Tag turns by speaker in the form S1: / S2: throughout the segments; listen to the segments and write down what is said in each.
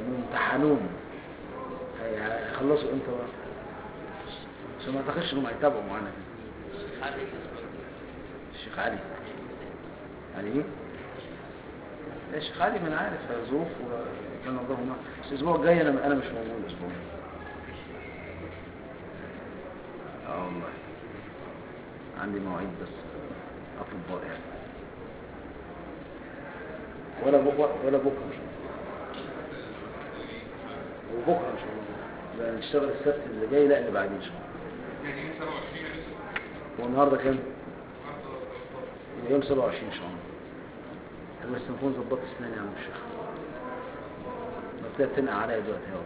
S1: ممتحنون هي- هيخلصوا امتى بقى عشان ما اعتقدش انهم هيتابعوا معانا كده
S2: هذه اسمه
S1: الشيخ علي علي مين؟ لا الشيخ علي ما انا عارف ظروف وكان الله معه بس الاسبوع الجاي انا انا مش موجود الاسبوع اه والله عندي مواعيد بس اطباء يعني ولا بكره ولا بكره ان شاء الله وبكره ان شاء الله لا نشتغل السبت اللي جاي لا اللي بعديه ان شاء الله
S3: يعني يوم 27 يا لسه
S1: هو النهارده كام؟
S3: النهارده 13
S1: يبقى يوم 27 ان شاء الله انا بس نكون ظبطت اسناني يا عم الشيخ ابتدت تنقع عليا دلوقتي اهو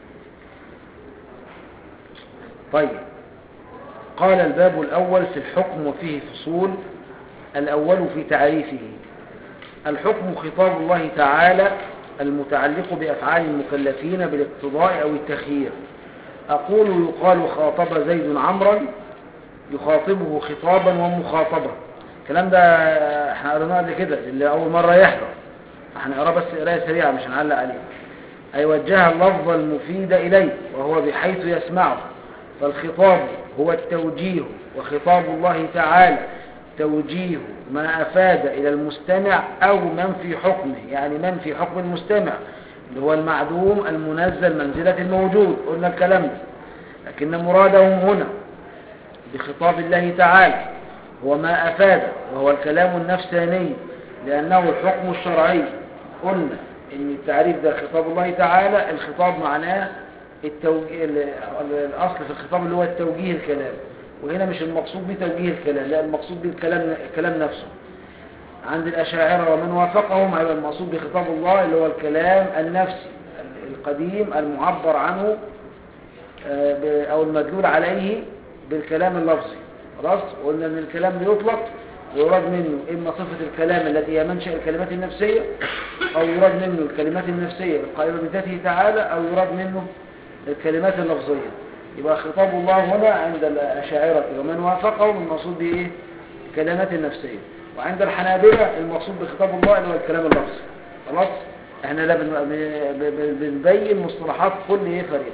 S1: طيب قال الباب الاول في الحكم وفيه فصول الاول في تعريفه الحكم خطاب الله تعالى المتعلق بافعال المكلفين بالاقتضاء او التخيير اقول يقال خاطب زيد عمرا يخاطبه خطابا ومخاطبة الكلام ده احنا قريناه قبل كده اللي اول مرة يحضر هنقراه بس قرايه سريعة مش هنعلق عليه أي وجه اللفظ المفيد إليه وهو بحيث يسمعه فالخطاب هو التوجيه وخطاب الله تعالى توجيه ما أفاد إلى المستمع أو من في حكمه يعني من في حكم المستمع اللي هو المعدوم المنزل منزلة الموجود قلنا الكلام ده لكن مرادهم هنا بخطاب الله تعالى هو ما أفاد وهو الكلام النفساني لأنه الحكم الشرعي قلنا إن التعريف ده خطاب الله تعالى الخطاب معناه التوجيه الأصل في الخطاب اللي هو التوجيه الكلام وهنا مش المقصود به توجيه الكلام لا المقصود به الكلام, الكلام نفسه عند الأشاعرة ومن وافقهم هيبقى المقصود بخطاب الله اللي هو الكلام النفسي القديم المعبر عنه أو المدلول عليه بالكلام اللفظي خلاص قلنا ان الكلام بيطلق ويراد منه اما صفة الكلام التي هي منشأ الكلمات النفسية او يراد منه الكلمات النفسية القائمة بذاته تعالى او يراد منه الكلمات اللفظية يبقى خطاب الله هنا عند الأشاعرة ومن وافقهم المقصود به ايه الكلمات النفسية وعند الحنابلة المقصود بخطاب الله اللي هو الكلام اللفظي خلاص احنا لا بنبين مصطلحات كل ايه فريق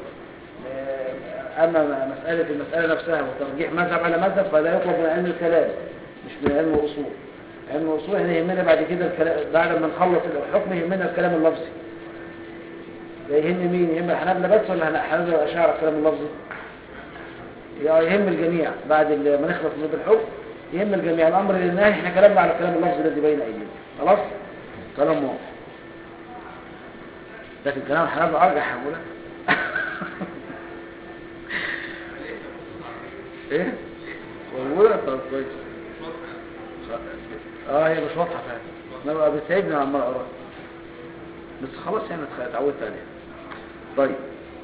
S1: أما مسألة المسألة نفسها وترجيح مذهب على مذهب فلا يطلب من علم الكلام مش من علم الأصول علم الأصول احنا يهمنا بعد كده الكلام بعد ما نخلص الحكم يهمنا الكلام اللفظي ده يهم مين يهم الحنابلة بس ولا الحنابلة والأشاعرة الكلام اللفظي يهم الجميع بعد ما نخلص من الحكم يهم الجميع الأمر للنهي احنا كلامنا على الكلام اللفظي الذي بين أيدينا خلاص كلام واضح لكن كلام الحنابلة أرجح يا مولانا ايه موجودة طب كويس اه هي مش واضحة فعلا انا بقى بتعبني عمال اقرا بس خلاص يعني اتعودت عليها طيب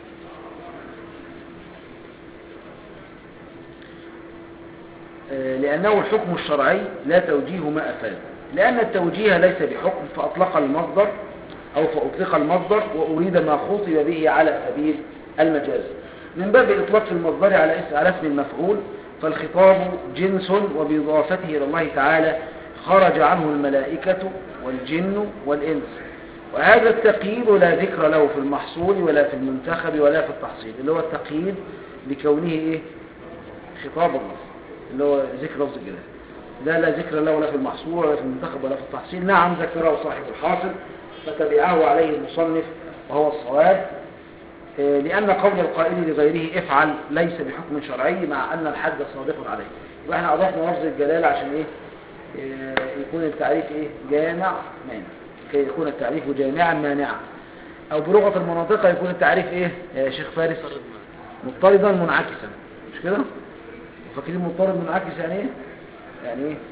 S1: آه لأنه الحكم الشرعي لا توجيه ما أفاد لأن التوجيه ليس بحكم فأطلق المصدر أو فأطلق المصدر وأريد ما خطب به على سبيل المجاز من باب إطلاق المصدر على اسم على اسم المفعول فالخطاب جنس وبإضافته إلى الله تعالى خرج عنه الملائكة والجن والإنس وهذا التقييد لا ذكر له في المحصول ولا في المنتخب ولا في التحصيل اللي هو التقييد بكونه إيه خطاب الله اللي هو ذكر لفظ الجلال لا لا ذكر له ولا في المحصول ولا في المنتخب ولا في التحصيل نعم ذكره صاحب الحاصل فتبعه عليه المصنف وهو الصواب لأن قول القائل لغيره افعل ليس بحكم شرعي مع أن الحد صادق عليه يبقى احنا أضفنا لفظ الجلالة عشان إيه يكون التعريف إيه جامع مانع كي يكون التعريف جامعا مانعا أو بلغة المناطقة يكون التعريف إيه يا شيخ فارس مضطردا منعكسا مش كده فاكرين مضطرد منعكس يعني إيه يعني إيه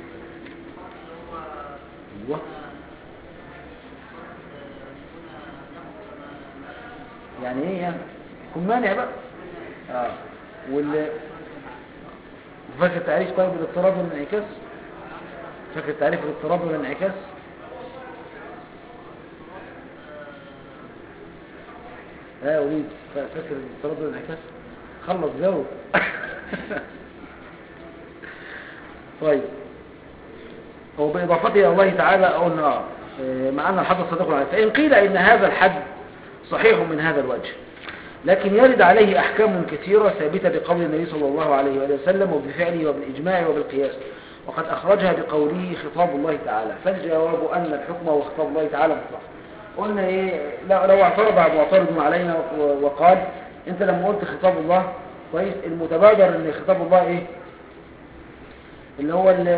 S1: أيوه يعني ايه يعني يكون مانع بقى اه وال فاكر تعريف طيب الاضطراب والانعكاس فاكر تعريف الاضطراب والانعكاس اه وليد فاكر الاضطراب والانعكاس خلص جاوب طيب هو بإضافته إلى الله تعالى قلنا مع أن الحد صدق عليه فإن قيل إن هذا الحد صحيح من هذا الوجه لكن يرد عليه أحكام كثيرة ثابتة بقول النبي صلى الله عليه وآله وسلم وبفعله وبالإجماع وبالقياس وقد أخرجها بقوله خطاب الله تعالى فالجواب أن الحكم هو خطاب الله تعالى مطلقا قلنا إيه لا- لو اعترض معترض علينا و- وقال أنت لما قلت خطاب الله كويس المتبادر أن خطاب الله إيه اللي هو ال-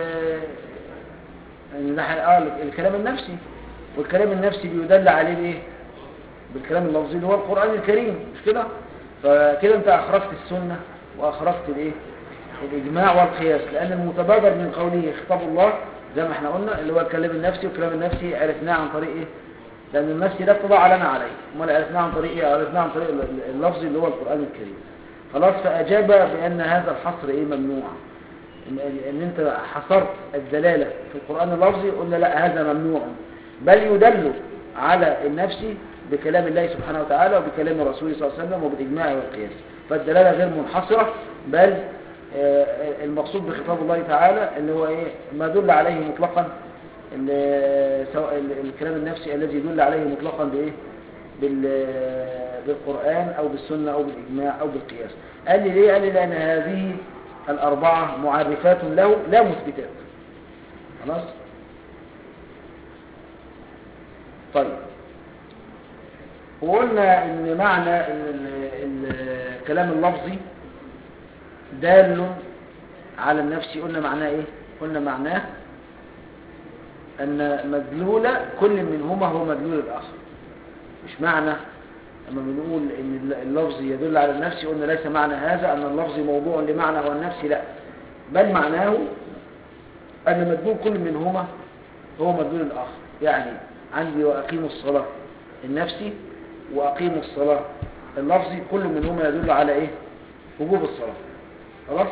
S1: اللي آه الكلام النفسي والكلام النفسي بيدل عليه بإيه بالكلام اللفظي اللي هو القرآن الكريم مش كده فكده انت اخرجت السنة واخرجت الايه الاجماع والقياس لان المتبادر من قوله خطاب الله زي ما احنا قلنا اللي هو الكلام النفسي والكلام النفسي عرفناه عن طريق ايه لان النفسي ده اطلاع لنا عليه امال عرفناه عن طريق ايه عرفناه عن طريق ال- اللفظي اللي هو القرآن الكريم خلاص فاجاب بان هذا الحصر ايه ممنوع ان إن انت حصرت الدلالة في القرآن اللفظي قلنا لا هذا ممنوع بل يدل على النفسي بكلام الله سبحانه وتعالى وبكلام الرسول صلى الله عليه وسلم وبالإجماع والقياس فالدلالة غير منحصرة بل آه، المقصود بخطاب الله تعالى اللي هو ايه ما دل عليه مطلقا ال- سواء ال- الكلام النفسي الذي يدل عليه مطلقا بايه بال- بالقرآن او بالسنة او بالاجماع او بالقياس قال لي ليه قال لي لان هذه الاربعة معرفات له لا مثبتات خلاص طيب وقلنا ان معنى ال- ال- الكلام اللفظي دال على النفس قلنا معناه ايه قلنا معناه ان مدلول كل منهما هو مدلول الاخر مش معنى لما بنقول ان اللفظ يدل على النفس قلنا ليس معنى هذا ان اللفظ موضوع لمعنى هو النفس لا بل معناه ان مدلول كل منهما هو مدلول الاخر يعني عندي واقيموا الصلاه النفسي واقيموا الصلاه اللفظي كل منهما يدل على ايه وجوب الصلاه خلاص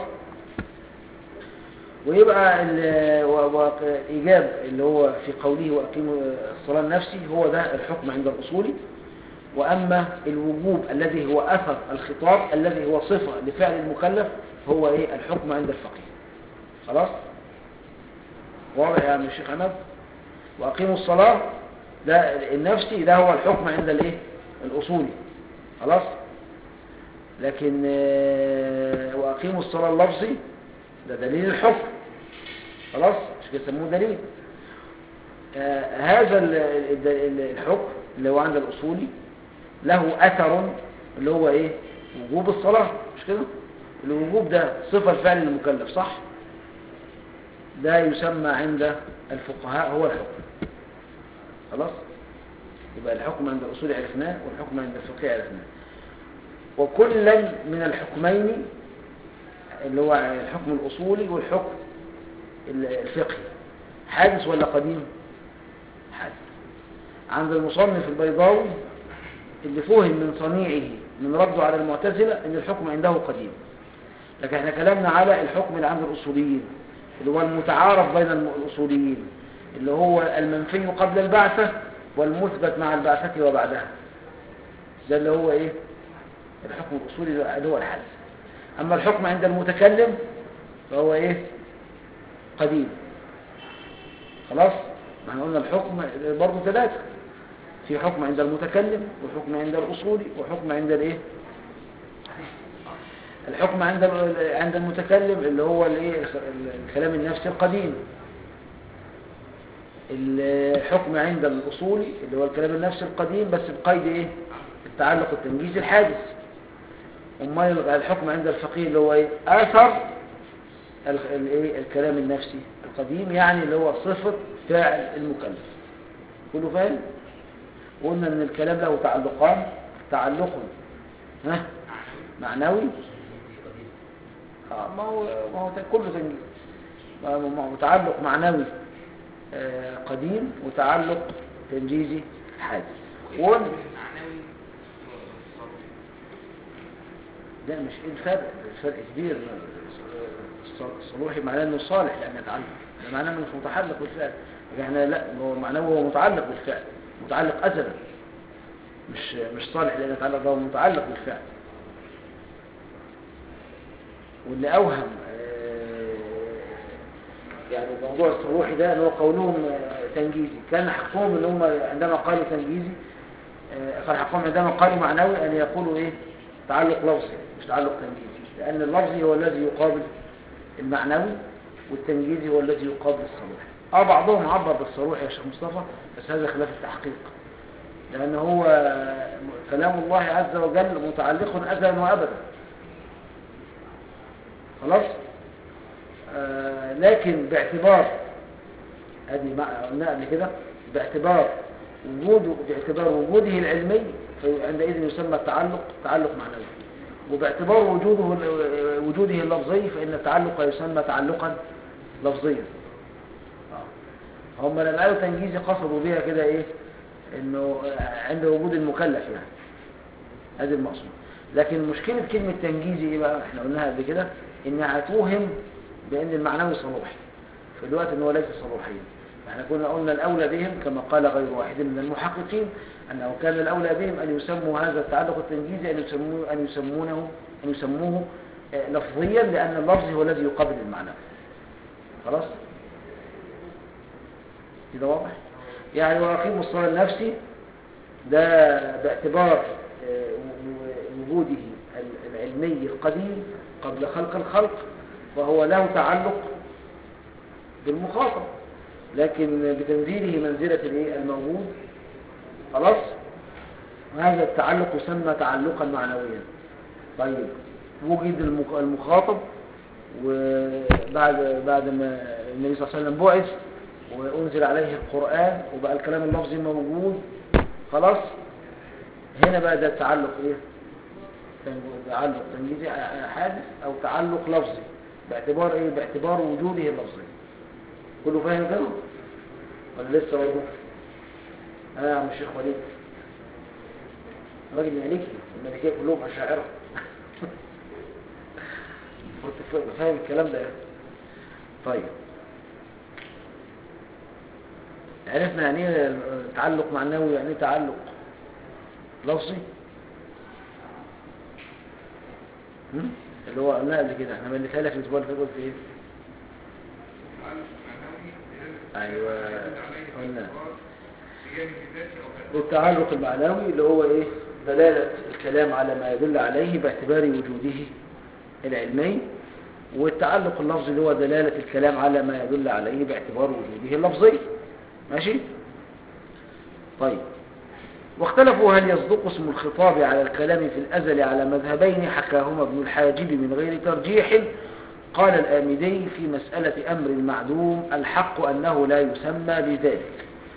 S1: ويبقى ال- و- و- إيجاب اللي هو في قوله وأقيموا الصلاة النفسي هو ده الحكم عند الأصولي وأما الوجوب الذي هو أثر الخطاب الذي هو صفة لفعل المكلف هو إيه الحكم عند الفقيه خلاص واضح يا عم الشيخ عماد وأقيموا الصلاة ده النفسي ده هو الحكم عند الإيه الأصولي خلاص لكن آه، وأقيموا الصلاة اللفظي ده دليل الحكم خلاص مش بيسموه دليل آه هذا ال- ال- ال- الحكم اللي هو عند الأصولي له أثر اللي هو إيه وجوب الصلاة مش كده الوجوب ده صفة الفعل المكلف صح ده يسمى عند الفقهاء هو الحكم خلاص يبقى الحكم عند الأصول عرفناه والحكم عند الفقه عرفناه وكلا من الحكمين اللي هو الحكم الأصولي والحكم الفقهي حادث ولا قديم حادث عند المصنف البيضاوي اللي فهم من صنيعه من رده على المعتزلة ان الحكم عنده قديم لكن احنا كلامنا على الحكم اللي عند الأصوليين اللي هو المتعارف بين الم- الأصوليين اللي هو المنفي قبل البعثة والمثبت مع البعثة وبعدها ده اللي هو ايه الحكم الأصولي اللي هو الحادث أما الحكم عند المتكلم فهو إيه قديم خلاص ما احنا قلنا الحكم برضه ثلاثة في حكم عند المتكلم وحكم عند الأصولي وحكم عند الإيه الحكم عند ال- عند المتكلم اللي هو الايه الكلام النفسي القديم الحكم عند الأصولي اللي هو الكلام النفسي القديم بس بقيد ايه التعلق التنجيزي الحادث امال الحكم عند الفقيه اللي هو ايه اثر ال- الايه الكلام النفسي القديم يعني اللي هو صفة فاعل المكلف كله فاهم قلنا ان الكلام له تعلقان تعلق ها معنوي آه، ما هو ما هو كله تنجيز ما هو ما هو تعلق معنوي آه، قديم وتعلق تنجيزي حادث وقلنا
S3: معنوي
S1: لا مش ايه الفرق الفرق كبير الص- الصلوحي معناه انه صالح لان يتعلق ده معناه انه مش متعلق بالفعل لكن احنا لا هو معناه هو متعلق بالفعل متعلق ازلا مش مش صالح لان يتعلق ده هو متعلق بالفعل واللي اوهم آه، يعني موضوع الصلوحي ده اللي هو قولهم آه، تنجيزي كان حقهم ان هم عندما قالوا تنجيزي آه، فالحقهم عندما قالوا معنوي أن يقولوا إيه تعلق لفظي مش تعلق تنجيزي لأن اللفظي هو الذي يقابل المعنوي والتنجيزي هو الذي يقابل الصروح اه بعضهم عبر بالصروح يا شيخ مصطفى بس هذا خلاف التحقيق لأن هو كلام الله عز وجل متعلق أزلا وأبدا خلاص آه لكن باعتبار ادي ما قلنا قبل كده باعتبار وجوده باعتبار وجوده العلمي فعندئذ يسمى التعلق تعلق معنوي وباعتبار وجوده وجوده اللفظي فإن التعلق يسمى تعلقا لفظيا آه. هم لما قالوا تنجيزي قصدوا بيها كده ايه انه عند وجود المكلف يعني هذا المقصود لكن مشكلة كلمة تنجيزي ايه بقى احنا قلناها قبل كده انها توهم بان المعنوي صلوحي في الوقت ان هو ليس صلوحيا احنا كنا قلنا الاولى بهم كما قال غير واحد من المحققين انه كان الاولى بهم ان يسموا هذا التعلق التنجيزي ان يسموه ان يسمونه ان يسموه آه، لفظيا لان اللفظ هو الذي يقابل المعنى خلاص كده واضح يعني واقيموا الصلاه النفسي ده باعتبار آه، وجوده العلمي القديم قبل خلق الخلق فهو له تعلق بالمخاطب لكن بتنزيله منزلة الايه الموجود خلاص وهذا التعلق يسمى تعلقا معنويا طيب وجد المخ- المخاطب وبعد بعد ما النبي صلى الله عليه وسلم بعث وأنزل عليه القرآن وبقى الكلام اللفظي موجود خلاص هنا بقى ده التعلق ايه تن- تعلق تنجيزي حادث او تعلق لفظي باعتبار ايه باعتبار وجوده اللفظي كله فاهم كده ولا لسه برضه اه يا عم الشيخ وليد راجل مالكي الملكيه كلهم اشاعره كنت فا- فاهم الكلام ده يعني. طيب عرفنا يعني ايه تعلق معنوي يعني ايه تعلق لفظي هم؟ اللي هو قلنا قبل كده احنا مليتها لك الاسبوع اللي فات قلت ايه
S3: تعلق معنوي دلالة
S1: ايوه
S3: عليه
S1: قلنا
S3: باعتبار بجانب ذاتي أو باعتبار
S1: والتعلق المعنوي اللي هو ايه دلالة الكلام على ما يدل عليه باعتبار وجوده العلمي والتعلق اللفظي اللي هو دلالة الكلام على ما يدل عليه باعتبار وجوده اللفظي ماشي طيب واختلفوا هل يصدق اسم الخطاب على الكلام في الأزل على مذهبين حكاهما ابن الحاجب من غير ترجيح قال الآمدي في مسألة أمر معدوم الحق أنه لا يسمى بذلك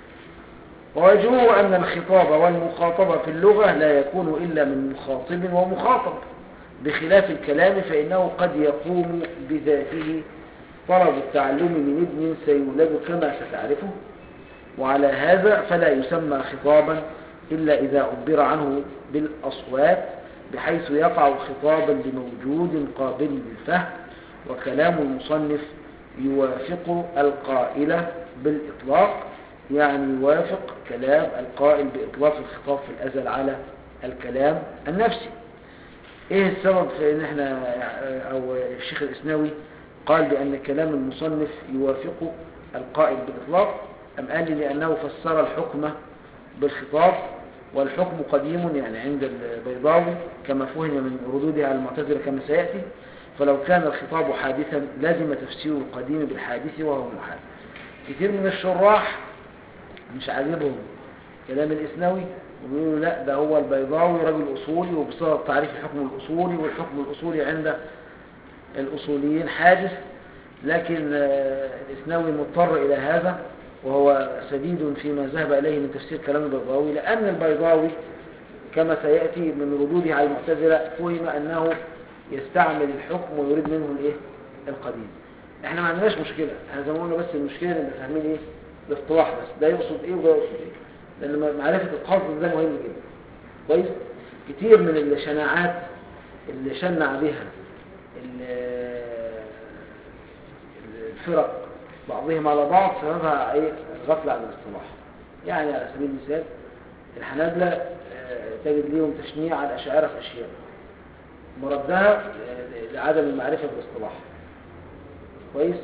S1: ووجهه أن الخطاب والمخاطبة في اللغة لا يكون إلا من مخاطب ومخاطب بخلاف الكلام فإنه قد يقوم بذاته طلب التعلم من ابن سيولد كما ستعرفه وعلى هذا فلا يسمى خطابا إلا إذا عبر عنه بالأصوات بحيث يقع خطابا لموجود قابل للفهم وكلام المصنف يوافق القائل بالإطلاق يعني يوافق كلام القائل بإطلاق الخطاب في الأزل على الكلام النفسي ايه السبب في ان احنا او الشيخ الاسناوي قال بان كلام المصنف يوافق القائل بالاطلاق ام قال لي لانه فسر الحكم بالخطاب والحكم قديم يعني عند البيضاوي كما فهم من ردوده على المعتزله كما سياتي فلو كان الخطاب حادثا لازم تفسير القديم بالحادث وهو محال كثير من الشراح مش عاجبهم كلام الاسناوي وبيقولوا لا ده هو البيضاوي راجل اصولي وبصدد تعريف الحكم الاصولي والحكم الاصولي عند الاصوليين حادث لكن آه، الاسناوي مضطر الى هذا وهو سديد فيما ذهب اليه من تفسير كلام البيضاوي لان البيضاوي كما سياتي من ردوده على المعتزله فهم انه يستعمل الحكم ويريد منه الايه القديم احنا ما عندناش مشكله احنا زي ما قلنا بس المشكله ان فاهمين ايه الاصطلاح بس ده يقصد ايه وده يقصد ايه لان معرفه القصد ده مهم جدا كويس كتير من الشناعات اللي شنع بها ال- الفرق بعضهم على بعض سببها ايه الغفله عن الاصطلاح يعني على سبيل المثال الحنابلة آه، تجد ليهم تشنيع على الأشاعرة في أشياء مردها آه، لعدم المعرفة بالاصطلاح كويس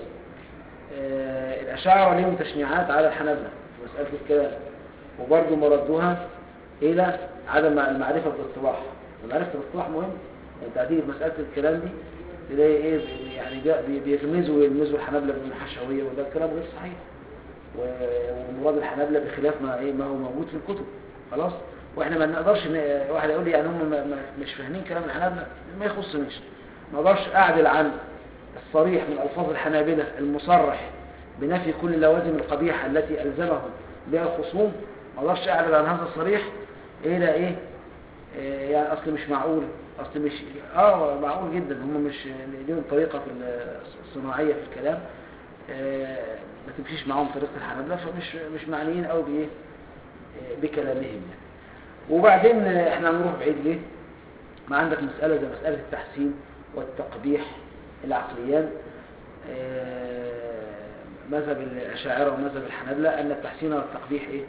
S1: آه، الأشاعرة ليهم تشنيعات على الحنابلة في مسألة الكلام وبرضه مردوها الى عدم المعرفه بالاصطلاح ومعرفه الاصطلاح مهم انت هتيجي في مساله الكلام دي تلاقي ايه بي- يعني جاء- بي- بيغمزوا ويلمزوا الحنابلة بالحشويه وده الكلام غير صحيح و- ومراد الحنابلة بخلاف ما ايه ما هو موجود في الكتب خلاص واحنا ما نقدرش ن- واحد يقول لي يعني هم ما- ما- مش فاهمين كلام الحنابلة ما يخصنيش ما اقدرش اعدل عن الصريح من الفاظ الحنابلة المصرح بنفي كل اللوازم القبيحة التي الزمهم بها الخصوم ما اقدرش اعدل عن هذا الصريح الى ايه إيه يعني اصل مش معقول اصل مش اه معقول جدا هم مش ليهم طريقه في الصناعيه في الكلام آه، ما تمشيش معاهم طريقه الحنابلة فمش مش معنيين قوي بايه آه، بكلامهم يعني وبعدين آه، احنا هنروح بعيد ليه ما عندك مساله زي مساله التحسين والتقبيح العقليان آه، مذهب الاشاعره ومذهب الحنابلة ان التحسين والتقبيح ايه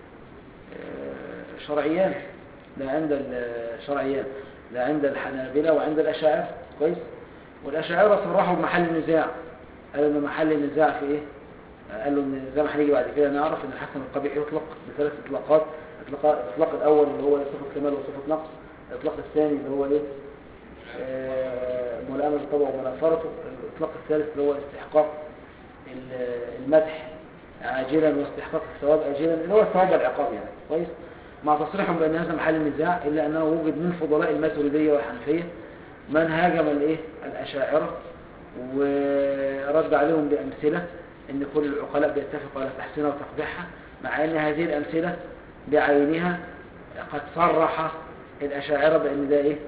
S1: آه، شرعيان لا عند الشرعيان لا عند الحنابلة وعند الأشاعرة كويس والأشاعرة صرحوا بمحل النزاع قالوا إن محل النزاع في إيه قالوا إن زي ما هنيجي بعد كده نعرف إن الحسن القبيح يطلق بثلاث إطلاقات إطلاق الإطلاق الأول اللي هو صفة كمال وصفة نقص الإطلاق الثاني اللي هو إيه آه، ملائمة الطبع ومنافرته الإطلاق الثالث اللي هو استحقاق ال- المدح عاجلا واستحقاق الثواب آجلا اللي هو الثواب والعقاب يعني كويس مع تصريحهم بأن هذا محل النزاع إلا أنه وجد من فضلاء الماتريدية والحنفية من هاجم الإيه الأشاعرة ورد عليهم بأمثلة أن كل العقلاء بيتفقوا على تحسينها وتقبيحها مع أن هذه الأمثلة بعينها قد صرح الأشاعرة بأن ده إيه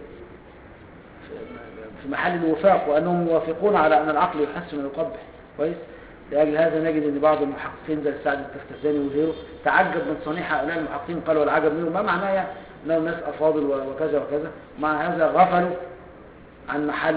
S1: في محل الوفاق وأنهم يوافقون على أن العقل يحسن ويقبح كويس لأجل هذا نجد أن بعض المحققين زي السعد التفتزاني وغيره تعجب من صنيع هؤلاء المحققين قالوا والعجب منهم ما معناه يعني أنهم ناس أفاضل وكذا وكذا مع هذا غفلوا عن محل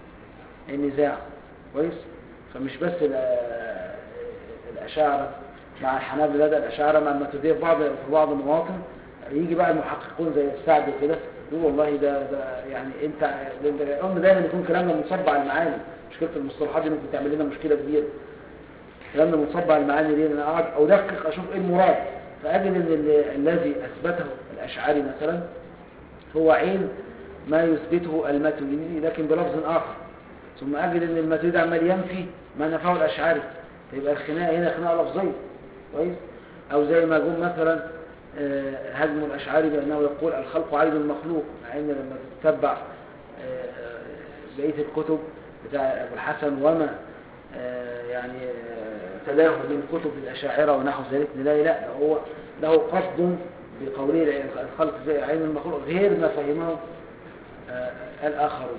S1: النزاع كويس فمش بس ال- الأشاعرة مع الحنابلة ده الأشاعرة مع الماتريدية في بعض في بعض المواطن يجي بقى المحققون زي السعد وكده يقول والله ده ده يعني انت ده- قلنا دايما يكون كلامنا منصب على المعاني مشكله المصطلحات دي ممكن تعمل لنا مشكله كبيره كلامنا منصب على المعاني دي انا اقعد ادقق اشوف ايه المراد فاجد ان ال- الذي اثبته الاشعري مثلا هو عين ما يثبته الماتريدي لكن بلفظ اخر ثم اجد ان الماتريدي عمال ينفي ما نفاه الاشعري فيبقى الخناقه هنا خناقه لفظيه كويس او زي ما جم مثلا آه، هجم الاشعري بانه يقول الخلق عيب المخلوق مع ان لما تتبع آه، بقيه الكتب بتاع ابو الحسن وما آه، يعني آه، تلاه من كتب الاشاعره ونحو ذلك نلاقي لا ده هو له قصد بقوله الخلق زي عين المخلوق غير ما فهمه آه، الآخرون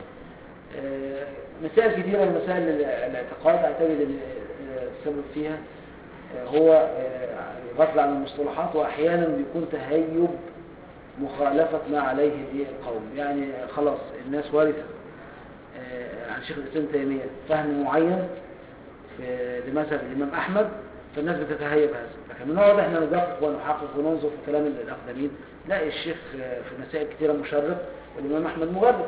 S1: آه، مسائل كثيرة من مسائل ال- الاعتقاد أعتقد أن آه، السبب فيها آه، هو آه، غفل عن المصطلحات وأحيانا بيكون تهيب مخالفة ما عليه الإيه القوم يعني خلاص الناس ورثت آه، عن شيخ الإسلام تيمية فهم معين في لمذهب الإمام أحمد فالناس بتتهيب هذا لكن من واضح احنا ندقق ونحقق وننظر في كلام الأقدمين لا الشيخ آه، في مسائل كثيرة مشرق والإمام أحمد مغرب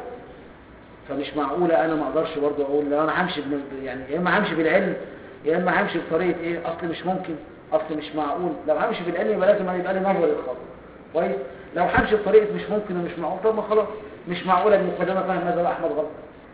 S1: فمش معقولة أنا ما أقدرش برضه أقول لو أنا همشي بن- يعني يا إما همشي بالعلم يا إما همشي بطريقة إيه أصل مش ممكن أصل مش معقول لو همشي بالعلم يبقى لازم يبقى لي نظر للخطأ كويس لو همشي بطريقة مش ممكن ومش معقول طب ما خلاص مش معقولة ابن قدامة فاهم ماذا أحمد غلط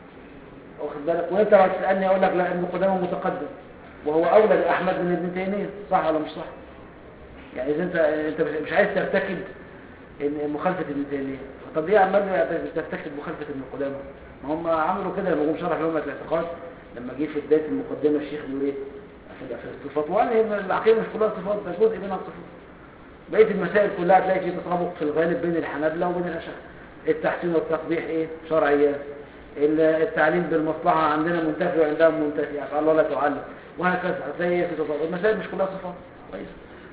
S1: واخد بالك وانت لو تسالني اقول لك لا ابن قدامه متقدم وهو اولى باحمد من ابن تيميه صح ولا مش صح يعني اذا انت انت مش- مش عايز ترتكب إن مخالفه ابن تيميه طب ليه عمال ترتكب مخالفه ابن قدامه ما هم عملوا كده لما جم شرح لهم الاعتقاد لما جه في بدايه المقدمه الشيخ بيقول ايه في في الصفات وقال إن العقيده مش كلها صفات ده جزء منها صفات بقيه المسائل كلها تلاقي في تطابق في الغالب بين الحنابلة وبين الاشاعره التحسين والتقبيح ايه شرعيات ال- التعليم بالمصلحة عندنا منتفي وعندهم منتفي يعني الله لا تعلم وهكذا هتلاقي في تطابق المسائل مش كلها صفات كويس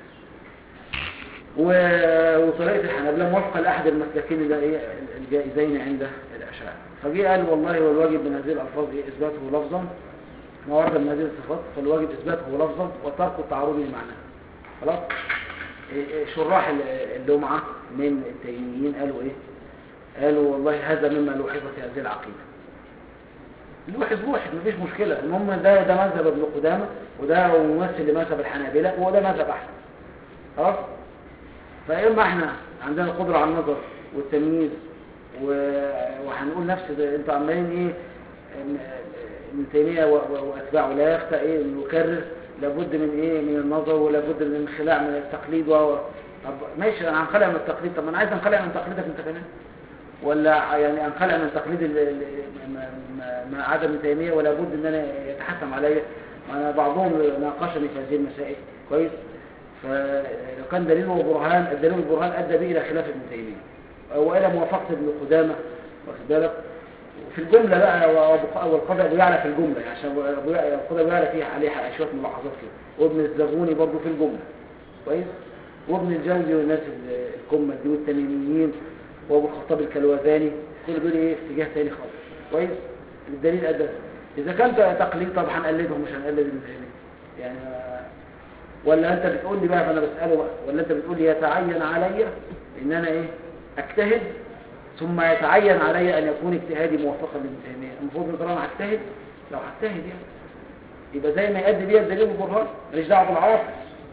S1: و- وطريقة الحنابلة موافقة لأحد المسلكين اللي ايه الجائزين عند الأشاعرة فجي قال والله والواجب من هذه الألفاظ إيه إثباته لفظا ما ورد من هذه الصفات فالواجب إثباته لفظا وترك التعرض لمعناه خلاص إيه- إيه شراح ال- اللمعة من التيميين قالوا إيه قالوا والله هذا مما لوحظ في هذه العقيدة لوحظ لوحظ مفيش مشكلة المهم ده ده مذهب ابن قدامة وده ممثل لمذهب الحنابلة وده مذهب أحمد خلاص فإما احنا عندنا القدرة على النظر والتمييز و- وهنقول نفس ده انتوا عمالين ايه إن- ابن تيمية و- و- واتباعه لا يخفى ايه انه يكرر لابد من ايه من النظر ولابد من الانخلاع من التقليد و طب ماشي انا هنخلع من التقليد طب ما انا عايز انخلع من تقليدك انت كمان ولا يعني انخلع من تقليد ال- ال- ما- ما- ما عدا ابن تيمية ولا بد ان انا يتحكم عليا انا بعضهم ناقشني في هذه المسائل كويس فلو كان دليله برهان الدليل البرهان ادى به الى خلاف ابن تيميه والى موافقه ابن قدامه واخد بالك في الجمله بقى وأبو- والقاضي ابو يعلى في الجمله يعني عشان ابو يعلى القاضي ابو يعلى فيه عليه شويه ملاحظات كده وابن الزغوني برضه في الجمله كويس وابن الجوزي والناس ال- الكمه دي والتميميين وابو الخطاب الكلوذاني كل دول ايه اتجاه تاني خالص كويس الدليل ادى اذا كان ده تقليد طب هنقلدهم مش هنقلد ابن تيميه يعني ولا انت بتقول لي بقى فانا بساله بقى ولا انت بتقول لي يتعين علي ان انا ايه اجتهد ثم يتعين علي ان يكون اجتهادي موافقا لابن تيميه المفروض ان طالما هجتهد لو هجتهد يعني يبقى زي ما يؤدي بيها الدليل البرهان ماليش دعوه بالعواقب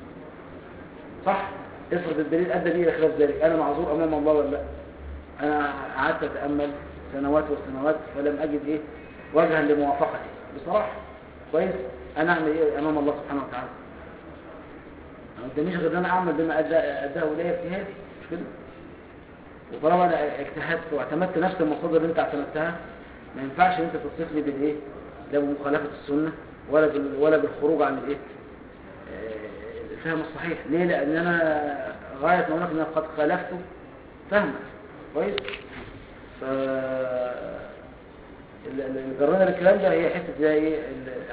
S1: صح افرض الدليل ادى بيه الى خلاف ذلك انا معذور امام الله ولا لا انا قعدت اتامل سنوات وسنوات فلم اجد ايه وجها لموافقتي بصراحه كويس انا اعمل ايه امام الله سبحانه وتعالى ما قداميش غير ان انا اعمل بما أدى- اداه الي اجتهاد مش كده وطالما انا اجتهدت واعتمدت نفس المصادر اللي انت اعتمدتها ما ينفعش ان انت تصف لي بالايه لا بمخالفه السنه ولا بال... ولا بالخروج عن الايه آه، الفهم الصحيح ليه لان انا غايه ما هناك ان أنا قد خالفت فهمك كويس ف ال- ال- اللي جرنا الكلام ده هي حته زي ايه ال-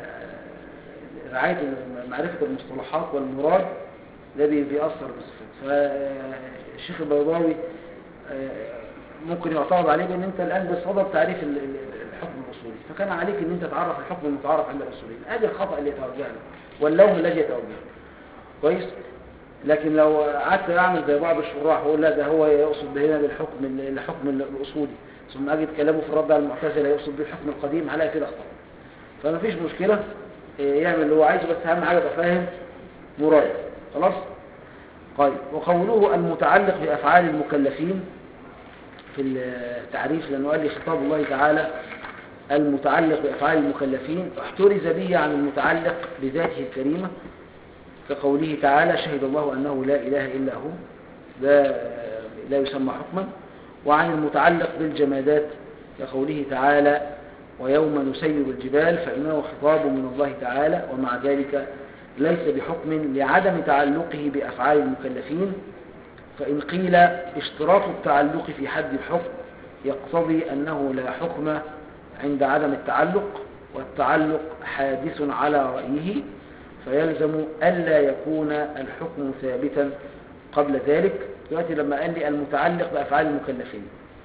S1: آه، رعايه معرفه المصطلحات والمراد ده بي- بيأثر بالصفات فالشيخ البيضاوي آه، ممكن يعترض عليه بان انت الان بصدد تعريف ال- ال- الحكم الاصولي فكان عليك ان انت تعرف الحكم المتعارف عند الاصوليين ادي الخطا اللي يتوجه له واللوم الذي يتوجه له كويس لكن لو قعدت اعمل زي بعض الشراح واقول لا ده هو يقصد هنا بالحكم ال- الحكم الاصولي ثم اجد كلامه في الرد على المعتزله يقصد به الحكم القديم هلاقي كده اخطاء فما فيش مشكله إيه، يعمل اللي هو عايزه بس اهم حاجه يبقى فاهم مراد خلاص طيب وقوله المتعلق بافعال المكلفين في التعريف لانه قال لي خطاب الله تعالى المتعلق بافعال المكلفين احترز به عن المتعلق بذاته الكريمه كقوله تعالى شهد الله أنه لا إله إلا هو لا, لا يسمى حكما وعن المتعلق بالجمادات كقوله تعالى ويوم نسير الجبال فإنه خطاب من الله تعالى ومع ذلك ليس بحكم لعدم تعلقه بأفعال المكلفين فإن قيل اشتراط التعلق في حد الحكم يقتضي أنه لا حكم عند عدم التعلق والتعلق حادث على رأيه فيلزم ألا يكون الحكم ثابتا قبل ذلك دلوقتي لما قال لي المتعلق بأفعال المكلفين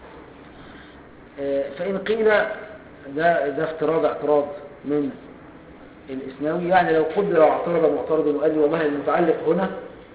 S1: آه، فإن قيل ده, ده افتراض اعتراض من الإسناوي يعني لو قدر لو اعترض معترض وقال لي والله المتعلق هنا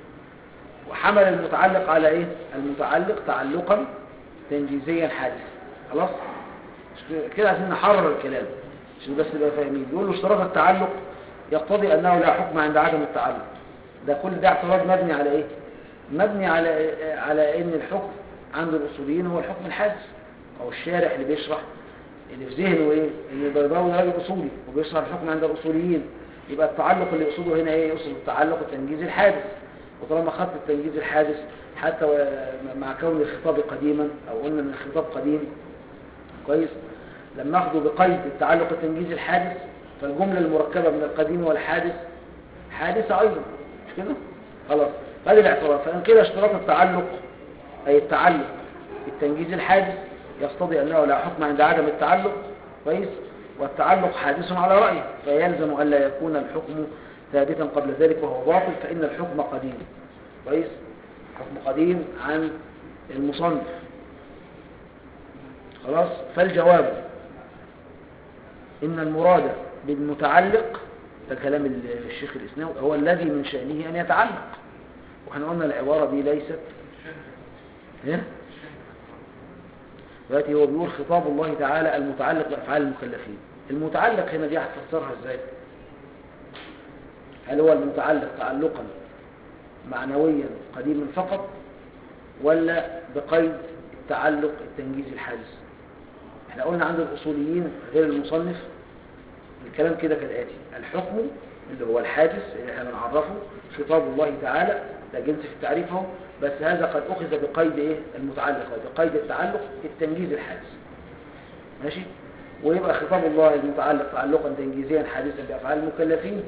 S1: وحمل المتعلق على ايه المتعلق تعلقا تنجيزيا حادثا خلاص كده عايزين نحرر الكلام عشان بس نبقى فاهمين يقول له اشتراط التعلق يقتضي انه لا حكم عند عدم التعلق ده كل ده اعتراض مبني على ايه مبني على على ان الحكم عند الاصوليين هو الحكم الحادث او الشارح اللي بيشرح اللي في ذهنه ايه ان البيضاوي راجل اصولي وبيشرح الحكم عند الاصوليين يبقى التعلق اللي يقصده هنا ايه يقصد التعلق التنجيزي الحادث وطالما خدت التنجيز الحادث حتى و- مع كون الخطاب قديما او قلنا ان الخطاب قديم كويس لما اخده بقيد التعلق التنجيزي الحادث فالجملة المركبة من القديم والحادث حادثة ايضا مش كده خلاص هذا الاعتراف فان كده اشتراط التعلق اي التعلق التنجيزي الحادث يقتضي انه لا حكم عند عدم التعلق كويس والتعلق حادث على رأيه فيلزم ألا يكون الحكم ثابتا قبل ذلك وهو باطل فإن الحكم قديم كويس حكم قديم عن المصنف خلاص فالجواب إن المراد بالمتعلق ده كلام الشيخ الإسناوي هو الذي من شأنه أن يتعلق وإحنا قلنا العبارة دي ليست إيه؟ دلوقتي هو بيقول خطاب الله تعالى المتعلق بأفعال المكلفين المتعلق هنا دي هتفسرها ازاي هل هو المتعلق تعلقا معنويا قديما فقط ولا بقيد التعلق التنجيزي الحادث احنا قلنا عند الأصوليين غير المصنف الكلام كده كالآتي الحكم اللي هو الحادث اللي احنا بنعرفه خطاب الله تعالى ده جنس في التعريف اهو بس هذا قد أخذ بقيد ايه المتعلق بقيد التعلق التنجيز الحادث ماشي ويبقى خطاب الله المتعلق تعلقا تنجيزيا حادثا بأفعال المكلفين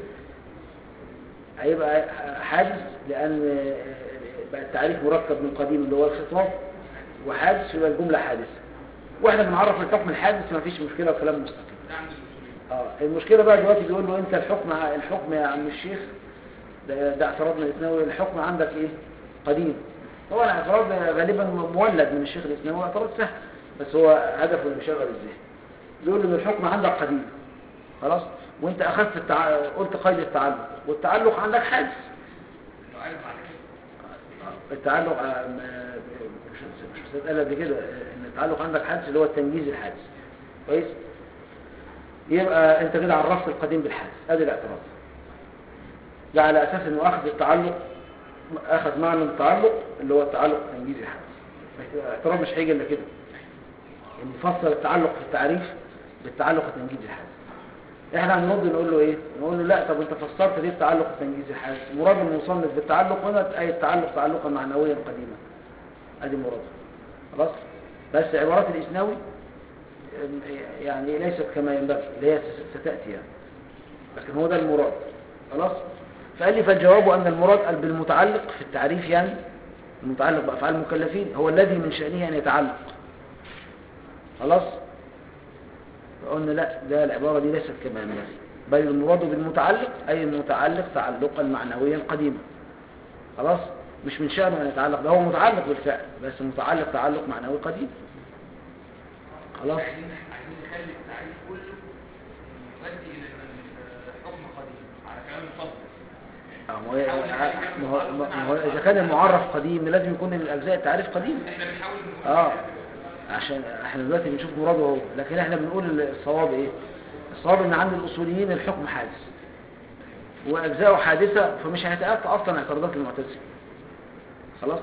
S1: هيبقى حادث لأن بقى التعريف مركب من قديم اللي هو الخطاب وحادث يبقى الجملة حادثة واحنا بنعرف الحكم الحادث ما فيش مشكلة وكلام مستقيم
S3: ده عند الاصوليين
S1: اه المشكلة بقى دلوقتي بيقول له انت الحكم الحكم يا عم الشيخ ده, ده اعتراضنا الاسناوي الحكم عندك ايه قديم طبعا اعتراض غالبا مولد من الشيخ الاسناوي اعتراض سهل بس هو هدفه انه يشغل الذهن بيقول له ان الحكم عندك قديم خلاص وانت اخذت التع... قلت قيد التعلق والتعلق عندك حادث
S3: لو عارف بعد كده
S1: التعلق آه، م- مش مش مش قال قبل كده آه، ان التعلق عندك حادث اللي هو التنجيز الحادث كويس يبقى انت كده عرفت القديم بالحادث ادي الاعتراض ده على اساس انه اخذ التعلق اخذ معنى التعلق اللي هو التعلق التنجيزي الحادث الاعتراض مش هيجي الا كده ان يفسر التعلق في التعريف بالتعلق التنجيزي الحادث احنا هنرد نقول له ايه نقول له لا طب انت فسرت ليه التعلق التنجيزي الحادث مراد المصنف بالتعلق هنا اي التعلق تعلقا معنويا قديما ادي مراده خلاص بس عبارات الاسناوي ام، يعني ليست كما ينبغي اللي هي س- ستاتي يعني لكن هو ده المراد خلاص فقال لي فالجواب ان المراد قال بالمتعلق في التعريف يعني المتعلق بافعال المكلفين هو الذي من شانه ان يتعلق خلاص فقلنا لا ده العبارة دي ليست كما ينبغي بل المراد بالمتعلق أي المتعلق تعلقا معنويا قديما خلاص مش من شأنه أن يتعلق ده هو متعلق بالفعل بس متعلق تعلق معنوي قديم خلاص
S3: عايزين عايزين نخلي التعريف كله يؤدي الى ان الحكم قديم على كلام المفضل
S1: آه، ما هو- ما هو- ما هو إذا كان المعرف قديم لازم يكون من أجزاء التعريف قديم
S3: احنا بنحاول نقول
S1: اه عشان احنا دلوقتي بنشوف مراده اهو لكن احنا بنقول الصواب ايه الصواب ان عند الاصوليين الحكم حادث واجزاؤه حادثه فمش هيتاتى اصلا اعتراضات المعتزله خلاص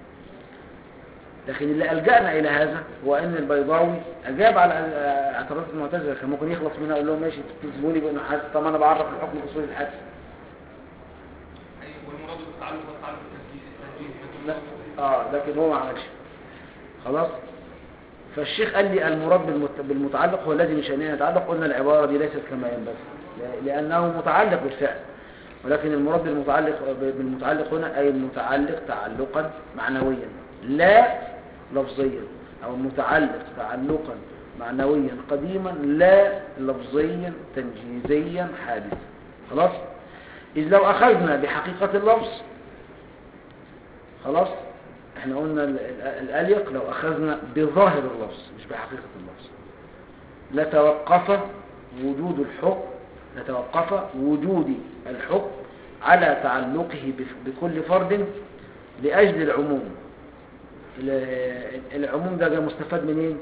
S1: لكن اللي الجانا الى هذا هو ان البيضاوي اجاب على اه، اعتراضات المعتزله كان ممكن يخلص منها يقول لهم ماشي تلزموني بانه حادث طب انا بعرف الحكم الاصولي الحادث
S3: ايوه والمراد بالتعلق هو التعلق التنجيزي التنجيزي
S1: لا اه لكن هو ما عملش خلاص فالشيخ قال لي المراد بالمت- بالمتعلق هو الذي من شأنه يتعلق قلنا العبارة دي ليست كما ينبغي ل- لأنه متعلق بالفعل ولكن المراد بالمتعلق بالمتعلق هنا أي المتعلق تعلقا معنويا لا لفظيا أو المتعلق تعلقا معنويا قديما لا لفظيا تنجيزيا حادثا خلاص إذ لو أخذنا بحقيقة اللفظ خلاص احنا قلنا ال- ال- الأليق لو أخذنا بظاهر اللفظ مش بحقيقة اللفظ لتوقف وجود الحكم لتوقف وجود الحكم على تعلقه بف- بكل فرد لأجل العموم ال- العموم ده جاء مستفاد منين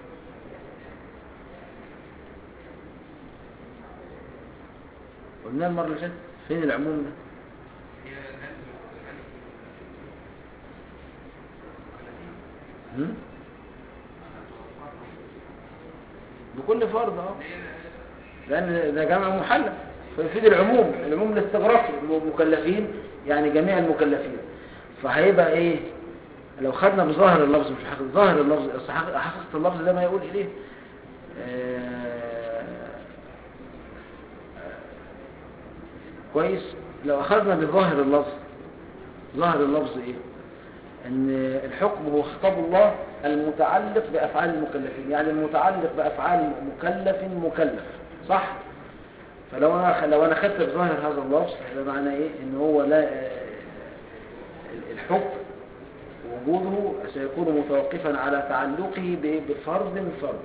S1: قلنا المرة اللي فاتت فين العموم ده
S3: هي نزل
S1: هم؟ بكل فرد اه لان ده جمع محلل فيفيد العموم العموم الاستغراقي المكلفين يعني جميع المكلفين فهيبقى ايه لو خدنا بظاهر اللفظ مش حقيقة ظاهر اللفظ أصل حق- حقيقة اللفظ ده ما يقول اليه آه، آه، كويس لو اخذنا بظاهر اللفظ ظاهر اللفظ ايه ان الحكم هو خطاب الله المتعلق بافعال المكلفين يعني المتعلق بافعال مكلف مكلف صح فلو انا لو انا خدت بظاهر هذا اللفظ هذا معناه ايه ان هو لا آه، الحكم وجوده سيكون متوقفا على تعلقه ب- بفرد فرد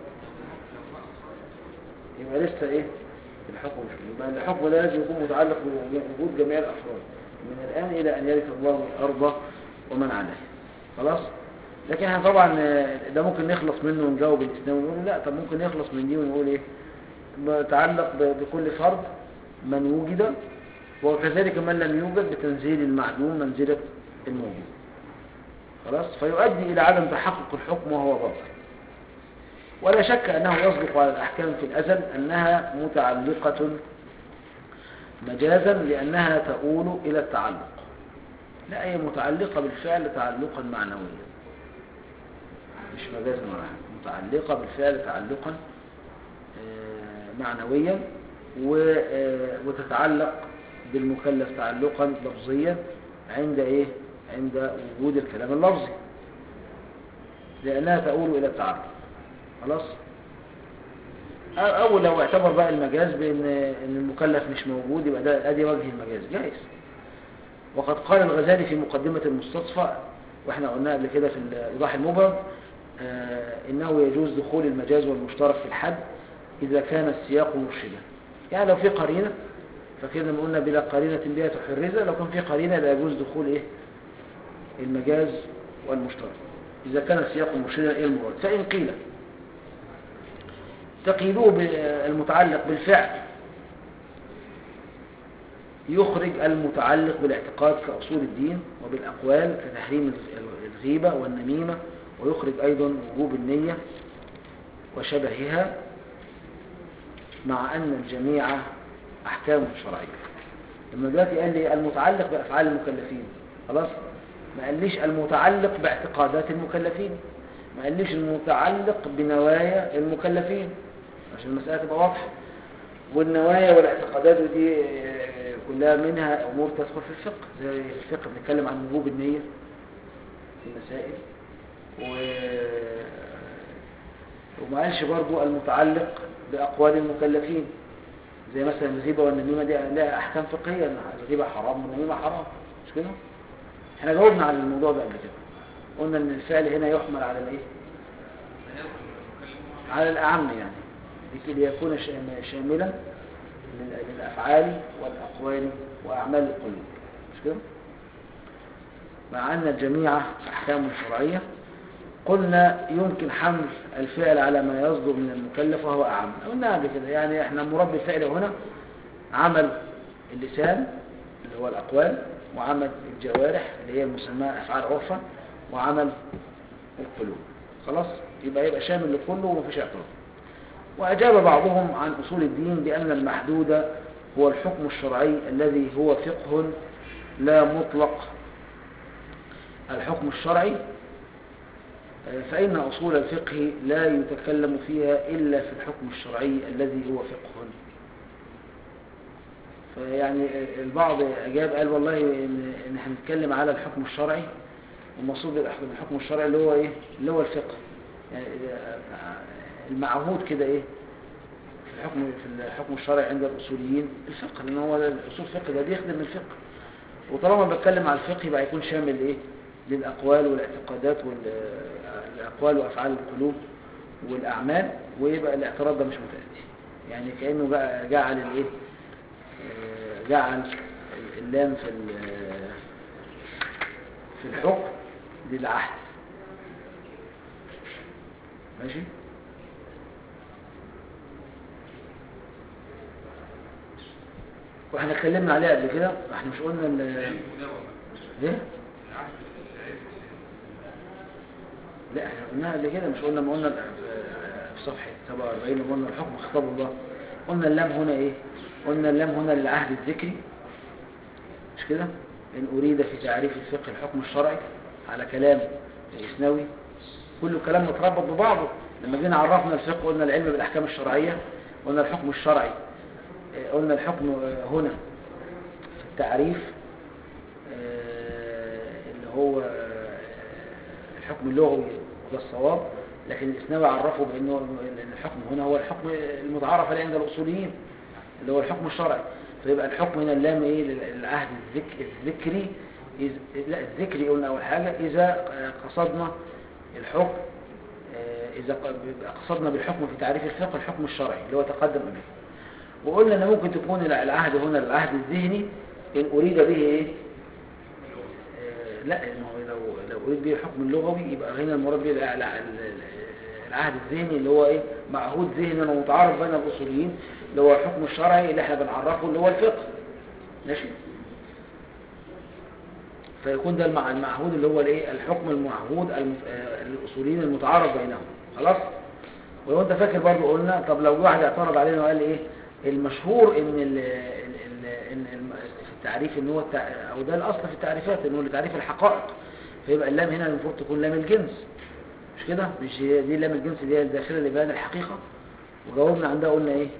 S1: يبقى لسه ايه الحكم مش كده. يبقى الحكم ده لازم يكون متعلق بوجود جميع الافراد من الان الى ان يرث الله الارض ومن عليها خلاص لكن احنا طبعا آه، ده ممكن نخلص منه ونجاوب الاسلام ونقول لا طب ممكن نخلص من دي ونقول ايه متعلق ب- بكل فرد من وجد وكذلك من لم يوجد بتنزيل المعدوم منزلة الموجود خلاص فيؤدي إلى عدم تحقق الحكم وهو باطل ولا شك أنه يصدق على الأحكام في الأزل أنها متعلقة مجازا لأنها تؤول إلى التعلق لا هي متعلقة بالفعل تعلقا معنويا مش مجازا ولا حاجة متعلقة بالفعل تعلقا آه، معنويا و- آه، وتتعلق بالمكلف تعلقا لفظيا عند ايه عند وجود الكلام اللفظي لأنها تؤول إلى التعلق خلاص أو- أو لو اعتبر بقى المجاز بأن إن المكلف مش موجود يبقى ده أدي وجه المجاز جائز وقد قال الغزالي في مقدمة المستصفى واحنا قلنا قبل كده في الإيضاح المبهم آه، إنه يجوز دخول المجاز والمشترك في الحد إذا كان السياق مرشدا يعني لو في قرينة فكده لما قلنا بلا قرينة بها تحرزة لو كان في قرينة لا يجوز دخول إيه المجاز والمشترك إذا كان السياق مرشدا إلى المراد فإن قيل تقييدوه بالمتعلق بالفعل يخرج المتعلق بالاعتقاد كأصول الدين وبالأقوال كتحريم الغيبة والنميمة ويخرج أيضا وجوب النية وشبهها مع أن الجميع أحكام شرعية لما دلوقتي قال لي المتعلق بأفعال المكلفين خلاص ما قاليش المتعلق باعتقادات المكلفين ما قاليش المتعلق بنوايا المكلفين عشان المسألة تبقى واضحة والنوايا والاعتقادات دي آه، كلها منها أمور تدخل في الفقه زي الفقه بنتكلم عن وجوب النية في مسائل و... وما قالش برضو المتعلق بأقوال المكلفين زي مثلا الغيبة والنميمة دي لها أحكام فقهية إن الغيبة حرام والنميمة حرام مش كده؟ احنا جاوبنا على الموضوع ده قبل كده قلنا ان الفعل هنا يحمل على الايه على الاعم يعني لكي ليكون شام- شاملا لل- للافعال والاقوال واعمال القلوب مش كده مع ان الجميع احكام شرعيه قلنا يمكن حمل الفعل على ما يصدر من المكلف وهو اعم قلنا قبل كده يعني احنا مراد بالفعل هنا عمل اللسان اللي هو الاقوال وعمل الجوارح اللي هي المسمى افعال عرفا وعمل القلوب خلاص يبقى يبقى شامل لكله ومفيش اعتراض واجاب بعضهم عن اصول الدين بان المحدود هو الحكم الشرعي الذي هو فقه لا مطلق الحكم الشرعي آه، فإن أصول الفقه لا يتكلم فيها إلا في الحكم الشرعي الذي هو فقه فيعني البعض أجاب قال والله إن إن احنا بنتكلم على الحكم الشرعي والمقصود بالحكم الشرعي اللي هو إيه؟ اللي هو الفقه يعني المعهود كده إيه؟ في الحكم في الحكم الشرعي عند الأصوليين الفقه لأن هو الأصول الفقه ده بيخدم الفقه وطالما بتكلم على الفقه يبقى يكون شامل إيه؟ للأقوال والاعتقادات والأقوال وأفعال القلوب والأعمال ويبقى الاعتراض ده مش متأتي يعني كأنه بقى جعل الإيه؟ آه، جعل اللام في ال- في الحكم للعهد ماشي واحنا اتكلمنا عليها قبل كده احنا مش قلنا ال- ايه لا احنا قلناها قبل كده مش قلنا ما قلنا في صفحه 47 لما قلنا الحكم خطاب الله قلنا اللام هنا ايه قلنا اللام هنا للعهد الذكري مش كده ان اريد في تعريف الفقه الحكم الشرعي على كلام الاسنوي كله كلام متربط ببعضه لما جينا عرفنا الفقه قلنا العلم بالاحكام الشرعيه قلنا الحكم الشرعي آه، قلنا الحكم آه، هنا في التعريف آه، اللي هو آه، الحكم اللغوي وده الصواب لكن الإسناوي عرفه بأنه إن الحكم هنا هو الحكم المتعارف عليه عند الأصوليين اللي هو الحكم الشرعي فيبقى الحكم هنا اللام إيه للعهد الذك الذكري إذ- لا الذكري قلنا أول حاجة إذا قصدنا الحكم آه، إذا ق- قصدنا بالحكم في تعريف الفقه الحكم الشرعي اللي هو تقدم به وقلنا ان ممكن تكون العهد هنا العهد الذهني ان اريد به ايه آه، لا إن هو لو لو اريد به الحكم اللغوي يبقى هنا المراد به الع- الع- العهد الذهني اللي هو ايه معهود ذهنا ومتعارف بين الاصوليين اللي هو الحكم الشرعي اللي احنا بنعرفه اللي هو الفقه ماشي فيكون ده المع- المعهود اللي هو الايه الحكم المعهود المف- آه، الاصوليين المتعارف بينهم خلاص ولو انت فاكر برضو قلنا طب لو واحد اعترض علينا وقال ايه المشهور ان ال ال ال ان الم- في التعريف ان هو التع... او ده الاصل في التعريفات انه لتعريف الحقائق فيبقى اللام هنا المفروض تكون لام الجنس مش كده مش هي دي لام الجنس دي هي الداخله لبيان الحقيقه وجاوبنا عندها قلنا ايه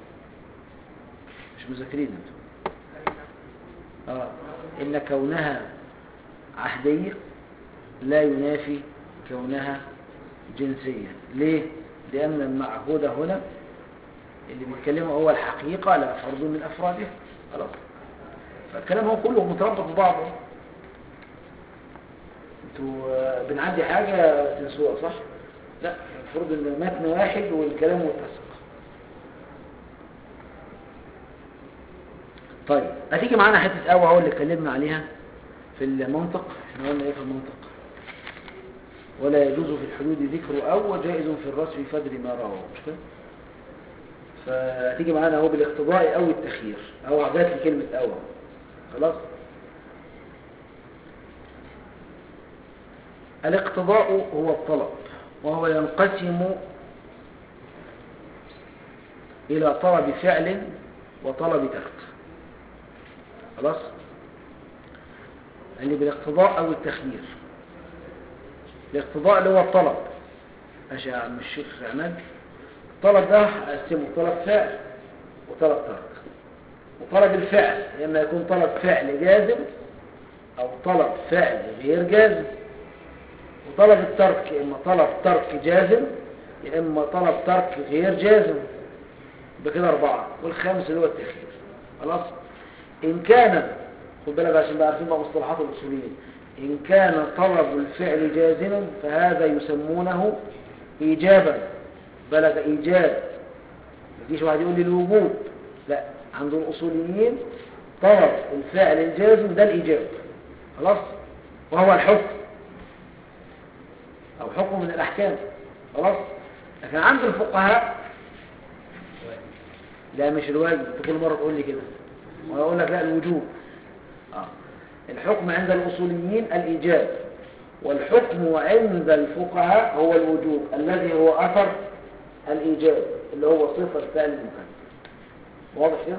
S1: مش مذاكرين انتوا اه ان كونها عهديه لا ينافي كونها جنسيه ليه لان المعهود هنا اللي بيتكلمه هو الحقيقه لا فرد من افرادها خلاص فالكلام هو كله متربط ببعضه انتوا آه، بنعدي حاجه تنسوها صح لا المفروض ان متن واحد والكلام متسق طيب هتيجي معانا حته قوي اهو اللي اتكلمنا عليها في المنطق احنا قلنا ايه في المنطق ولا يجوز في الحدود ذكر او وجائز في الرسم فدر ما رواه مش كده فتيجي معانا اهو بالاقتضاء او التخيير او جات لي كلمه او أهو. خلاص الاقتضاء هو الطلب وهو ينقسم إلى طلب فعل وطلب ترك خلاص اللي بالاقتضاء أو التخيير الاقتضاء اللي هو الطلب ماشي يا عم الشيخ عماد الطلب ده أقسمه طلب فعل وطلب ترك وطلب الفعل إما يكون طلب فعل جازم أو طلب فعل غير جازم وطلب الترك يا إما طلب ترك جازم يا إما طلب ترك غير جازم بكده أربعة والخامس اللي هو التخيير خلاص إن كان خد بالك عشان بقى عارفين بقى مصطلحات الأصوليين إن كان طلب الفعل جازما فهذا يسمونه إيجابا بلغ إيجاب مفيش واحد يقول لي الوجوب لا عند الأصوليين طلب الفعل الجازم ده الإيجاب خلاص وهو الحكم أو حكم من الأحكام خلاص لكن عند الفقهاء لا مش الواجب انت كل مرة تقول لي كده وانا اقول لك لا الوجوب آه. الحكم عند الأصوليين الإيجاب والحكم عند الفقهاء هو الوجوب الذي هو أثر الإيجاب اللي هو صفة فعل المكلف واضح كده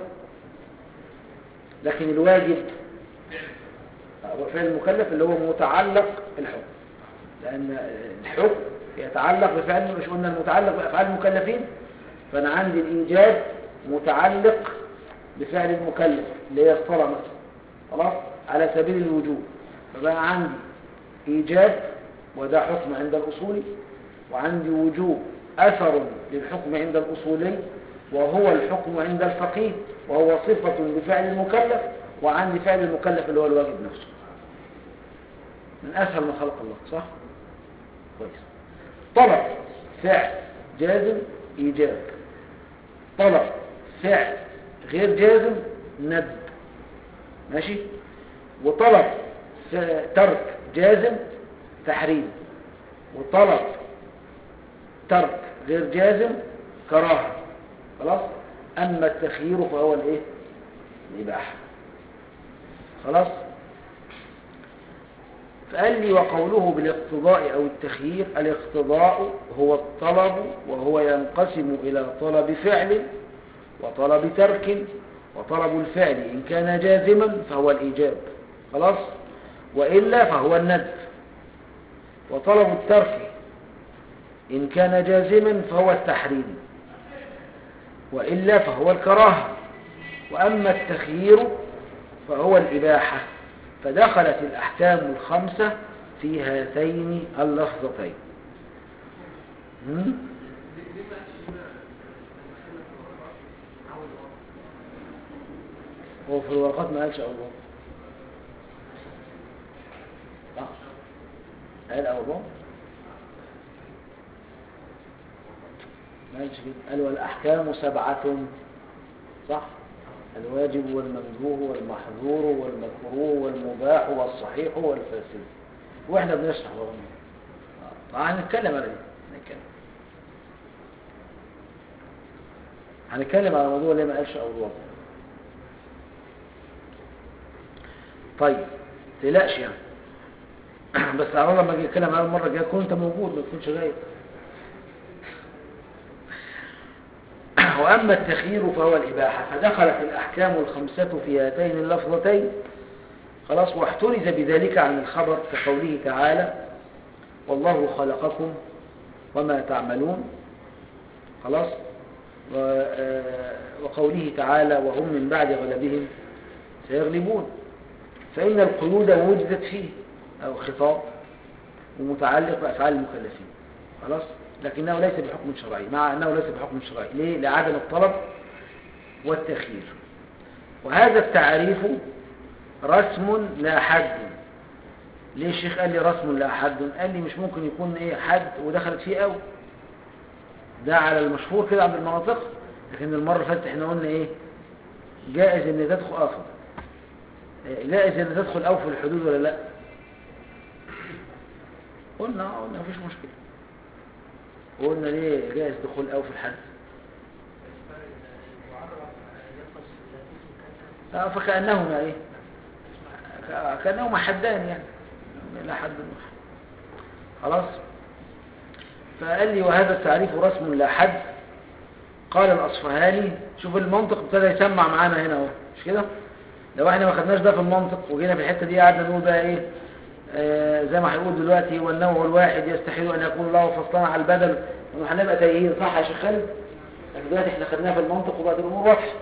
S1: لكن الواجب هو فعل المكلف اللي هو متعلق الحكم لأن الحكم يتعلق بفعل مش قلنا المتعلق بأفعال المكلفين فأنا عندي الإيجاب متعلق بفعل المكلف اللي هي الصلاة مثلا خلاص على سبيل الوجوب فبقى عندي إيجاب وده حكم عند الأصولي وعندي وجوب أثر للحكم عند الأصولي وهو الحكم عند الفقيه وهو صفة لفعل المكلف وعندي فعل المكلف اللي هو الواجب نفسه من أسهل ما خلق الله صح؟ كويس طلب فعل جازم إيجاب طلب فعل غير جازم ند ماشي وطلب ف- ترك جازم تحريم وطلب ترك غير جازم كراهة خلاص أما التخيير فهو الإيه الإباحة خلاص فقال لي وقوله بالاقتضاء أو التخيير الاقتضاء هو الطلب وهو ينقسم إلى طلب فعل وطلب ترك وطلب الفعل إن كان جازما فهو الإيجاب خلاص وإلا فهو الند وطلب الترك إن كان جازما فهو التحريم وإلا فهو الكراهة وأما التخيير فهو الإباحة فدخلت الأحكام الخمسة في هاتين اللفظتين هم؟ هو في الورقات ما قالش الله صح قال الله ما قالش كده قال والأحكام سبعة صح الواجب والمندوب والمحظور والمكروه والمباح والصحيح والفاسد واحنا بنشرح والله هنتكلم على دي هنتكلم هنتكلم على موضوع اللي ما قالش او الوضع طيب تقلقش يعني بس على الله لما اجي اتكلم على المره الجايه تكون انت موجود ما تكونش غايب واما التخيير فهو الاباحه فدخلت الاحكام الخمسه في هاتين اللفظتين خلاص واحترز بذلك عن الخبر كقوله تعالى والله خلقكم وما تعملون خلاص و- آه، وقوله تعالى وهم من بعد غلبهم سيغلبون فإن القيود وجدت فيه أو خطاب ومتعلق بأفعال المكلفين خلاص لكنه ليس بحكم شرعي مع أنه ليس بحكم شرعي ليه؟ لعدم الطلب والتخيير وهذا التعريف رسم لا حد ليه الشيخ قال لي رسم لا حد قال لي مش ممكن يكون ايه حد ودخلت فيه او ده على المشهور كده عند المناطق لكن المرة اللي فاتت احنا قلنا ايه جائز ان تدخل افضل جائز ان تدخل او في الحدود ولا لا قلنا آه، قلنا مفيش مشكلة قلنا ليه جائز دخول او في الحد آه، فكأنهما ايه ك- كأنهما حدان يعني لا حد واحد خلاص فقال لي وهذا التعريف رسم لا حد قال الأصفهاني شوف المنطق ابتدى يسمع معانا هنا اهو مش كده لو احنا ما خدناش ده في المنطق وجينا في الحتة دي قعدنا نقول بقى ايه آه زي ما هيقول دلوقتي والنوع الواحد يستحيل ان يكون له فصلان على البدل هنبقى تايهين صح يا شيخ خالد لكن دلوقتي احنا خدناها في المنطق وبقت الامور واضحه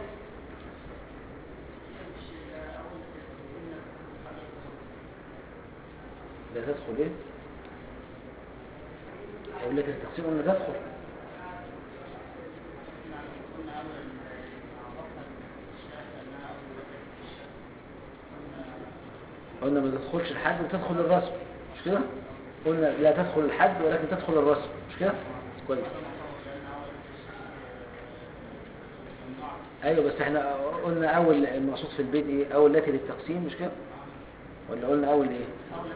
S1: لا تدخل ايه هيقول لك التقسيم ولا تدخل قلنا ما تدخلش الحد وتدخل الرسم مش كده قلنا لا تدخل الحد ولكن تدخل الرسم مش كده كويس ايوه بس احنا قلنا اول المقصود في البيت ايه اول التي للتقسيم مش كده ولا قلنا اول ايه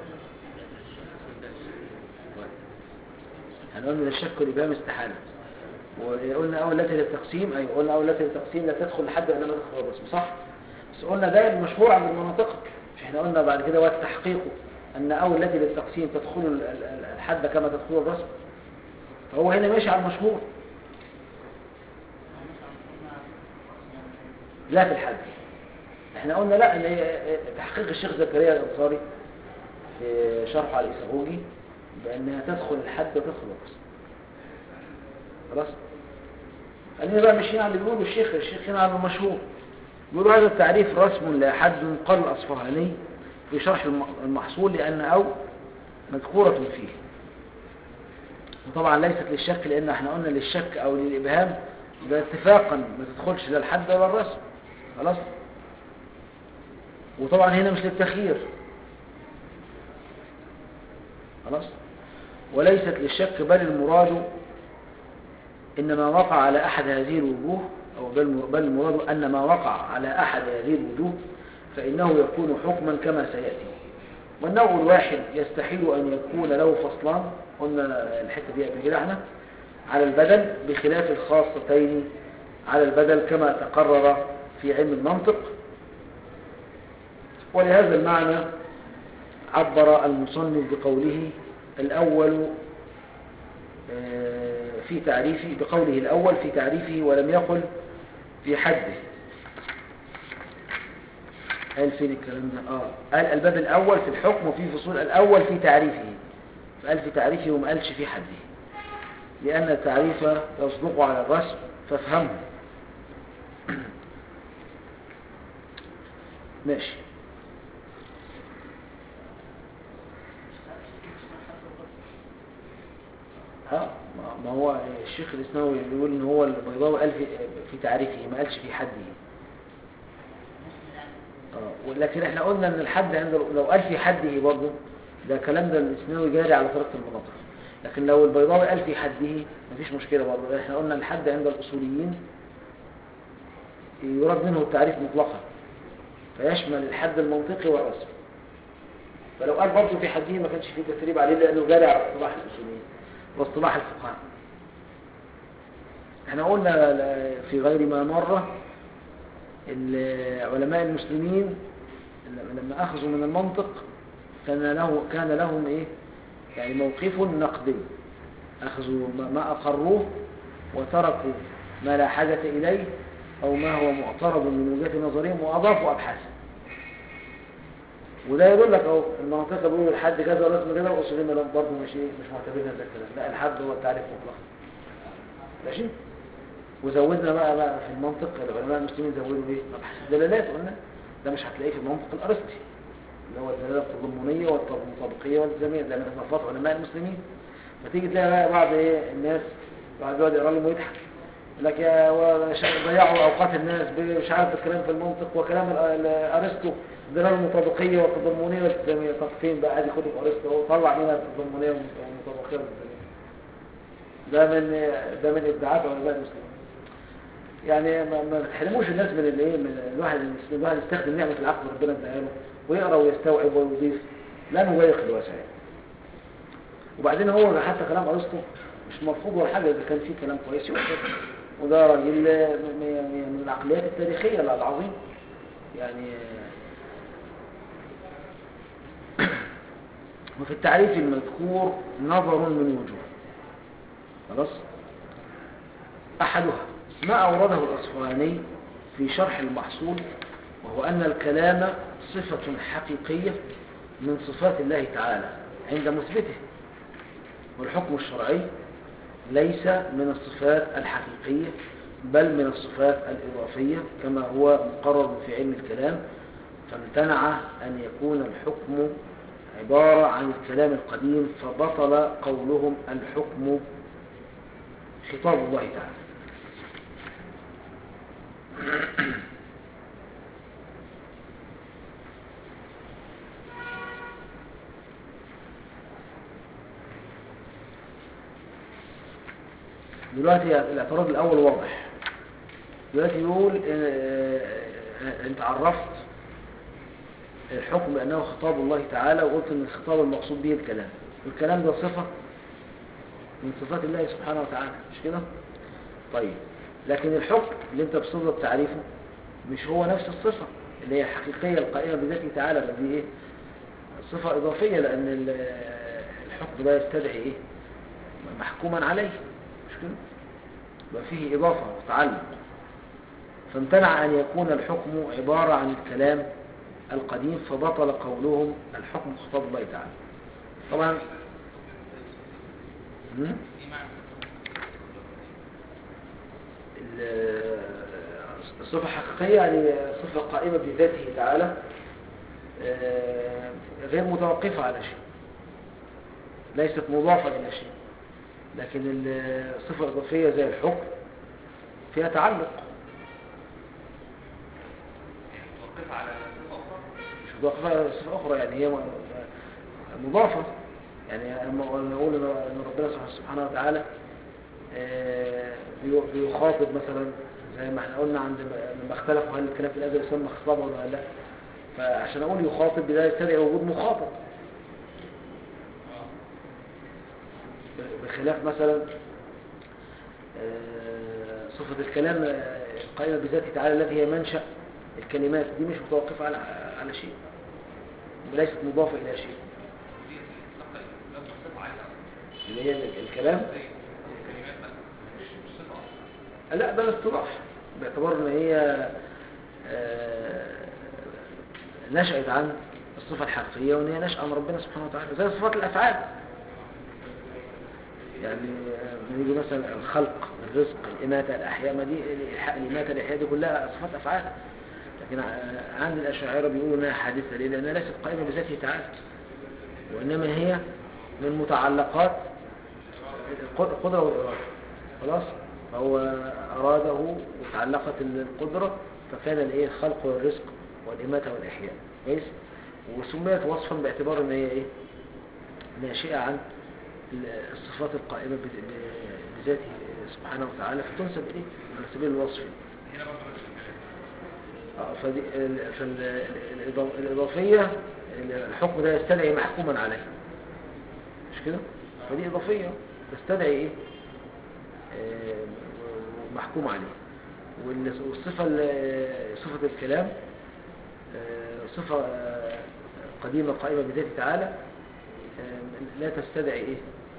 S1: احنا قلنا للشك والابهام استحاله وقلنا اول التي للتقسيم ايوه قلنا اول التي للتقسيم لا تدخل الحد ولا ما تدخل الرسم صح بس قلنا ده المشهور عند المناطق مش احنا قلنا بعد كده والتحقيق ان اول التي للتقسيم تدخل ال- ال- الحد كما تدخل الرسم فهو هنا ماشي على المشهور لا في الحد احنا قلنا لا ان هي- تحقيق الشيخ زكريا الانصاري في شرحه على الاسعوجي بانها تدخل الحد وتدخل الرسم خلاص خلينا بقى ماشيين على اللي بيقوله الشيخ الشيخ هنا على المشهور بيقولوا هذا التعريف رسم لا حد قال الأصفهاني في شرح الم- المحصول لأن أو مذكورة فيه وطبعا ليست للشك لأن احنا قلنا للشك أو للإبهام ده اتفاقا ما تدخلش لا الحد ولا الرسم خلاص وطبعا هنا مش للتخيير خلاص وليست للشك بل المراد إنما وقع على أحد هذه الوجوه أو بل بل المراد أن ما وقع على أحد هذه الوجوه فإنه يكون حكما كما سيأتي والنوع الواحد يستحيل أن يكون له فصلان قلنا الحتة دي قبل كده احنا على البدل بخلاف الخاصتين على البدل كما تقرر في علم المنطق ولهذا المعنى عبر المصنف بقوله الأول آه، في تعريفه بقوله الأول في تعريفه ولم يقل في حده قال فين الكلام ده اه قال الباب الأول في الحكم وفي فصول الأول في تعريفه فقال في تعريفه وما قالش في حده لأن التعريف يصدق على الرسم فافهمه ماشي اه ما- ما هو الشيخ الاسناوي بيقول ان هو البيضاوي قال في, في تعريفه ما قالش في حده اه ولكن احنا قلنا ان الحد عند لو قال في حده برضه ده كلام ده الاسناوي جاري على طريقه المناطق لكن لو البيضاوي قال في حده مفيش مشكله برضه احنا قلنا الحد عند الاصوليين يراد منه التعريف مطلقا فيشمل الحد المنطقي والرسمي فلو قال برضه في حده ما كانش فيه تسريب عليه لانه جاري على اصطلاح الاصوليين واصطلاح الفقهاء احنا قلنا ل- في غير ما مرة ال- علماء المسلمين لما أخذوا من المنطق كان له كان لهم ايه يعني موقف نقدي اخذوا ما- ما اقروه وتركوا ما لا حاجة اليه او ما هو معترض من وجهة نظرهم واضافوا ابحاثا وده يدل لك اهو المنطقه بيقول الحد كذا ولازم كذا والاصوليين لهم برضه مش ايه مش معتبرين هذا الكلام لا الحد هو التعريف مطلقا ماشي وزودنا بقى بقى في المنطق العلماء المسلمين زودوا ايه مبحث الدلالات قلنا ده مش هتلاقيه في المنطق الارسطي اللي هو الدلاله التضمنيه والمطابقيه والالزاميه ده من اضافات علماء المسلمين فتيجي تلاقي بقى بعض ايه الناس بعد يقعد يقرا لهم ويضحك يقول لك يا و- ش- ضيعوا اوقات الناس مش عارف الكلام في المنطق وكلام ال- ال- ارسطو الدلاله المطابقيه والتضمنيه والالزاميه طب فين بقى عادي خدوا في ارسطو اهو طلع لنا التضمنيه والمطابقيه والالزاميه ده من ده من ابداعات علماء المسلمين يعني ما, ما تحرموش الناس من الايه من الواحد الواحد يستخدم نعمه العقل ربنا اداها له ويقرا ويستوعب ويضيف لا نضيق الوسائل وبعدين هو حتى كلام ارسطو مش مرفوض ولا حاجه اذا كان فيه كلام كويس يؤخذ وده راجل من من- من العقليات التاريخيه العظيمه يعني وفي التعريف المذكور نظر من وجوه خلاص أحدها ما أورده الأصفهاني في شرح المحصول وهو أن الكلام صفة حقيقية من صفات الله تعالى عند مثبته والحكم الشرعي ليس من الصفات الحقيقية بل من الصفات الإضافية كما هو مقرر في علم الكلام فامتنع أن يكون الحكم عبارة عن الكلام القديم فبطل قولهم الحكم خطاب الله تعالى دلوقتي الاعتراض الأول واضح دلوقتي يقول آه، آه، انت عرفت الحكم بأنه خطاب الله تعالى وقلت ان الخطاب المقصود به الكلام والكلام ده صفة من صفات الله سبحانه وتعالى مش كده طيب لكن الحكم اللي انت بصدد تعريفه مش هو نفس الصفة اللي هي الحقيقية القائمة بذاته تعالى بل دي ايه صفة إضافية لأن ال- الحكم ده يستدعي ايه محكوما عليه مش كده يبقى فيه إضافة وتعلق فامتنع أن يكون الحكم عبارة عن الكلام القديم فبطل قولهم الحكم خطاب الله تعالى طبعا مم؟
S3: ايه معنى
S1: ال- الصفة الحقيقية يعني صفة قائمة بذاته تعالى آه، غير متوقفة على شيء ليست مضافة إلى شيء لكن الصفة الإضافية زي الحكم فيها تعلق
S3: متوقفة على صفة أخرى
S1: مش مضافة على صفة أخرى يعني هي مضافة يعني لما نقول إن ربنا سبحانه وتعالى آه، بي- بيخاطب مثلا زي ما احنا قلنا عند لما اختلفوا هل الكلام في الأزل يسمى خطابا ولا لا فعشان أقول يخاطب ده يستدعي وجود مخاطب بخلاف مثلا آه، صفة الكلام آه، القائمة بذاته تعالى التي هي منشأ الكلمات دي مش متوقفة على على شيء وليست مضافة إلى شيء
S3: دي صفة لو صفة عايزة
S1: اللي هي ال- الكلام
S3: زي الكلمات بقى مش مش صفة أصلا
S1: لا ده الاصطلاح باعتبار ان هي آه، نشأت عن الصفة الحقيقية وان هي نشأة من ربنا سبحانه وتعالى زي صفات الأفعال يعني آه، بنيجي مثلا الخلق الرزق الإماتة الأحياء ما دي الإحياء الإماتة الإحياء دي كلها صفات أفعال لكن ع- عند الأشاعرة بيقولوا إنها حادثة ليه؟ لأنها ليست قائمة بذاته تعالى وإنما هي من متعلقات القدرة والإرادة خلاص فهو أراده وتعلقت القدرة فكان الإيه الخلق والرزق والإماتة والإحياء كويس وسميت وصفا باعتبار إن هي إيه ناشئة عن ال- الصفات القائمة ب- ب- بذاته سبحانه وتعالى فتنسب إليه على سبيل الوصف
S3: هنا برضه نفس الكلام
S1: آه، فدي ال- فال- الإضا- الإضافية الحكم ده يستدعي محكوما عليه مش كده؟ فدي إضافية تستدعي إيه؟ آه، محكوم عليه وال- والصفة ال- صفة الكلام آه، صفة آه، القديمة القائمة بذاته تعالى آه، لا تستدعي إيه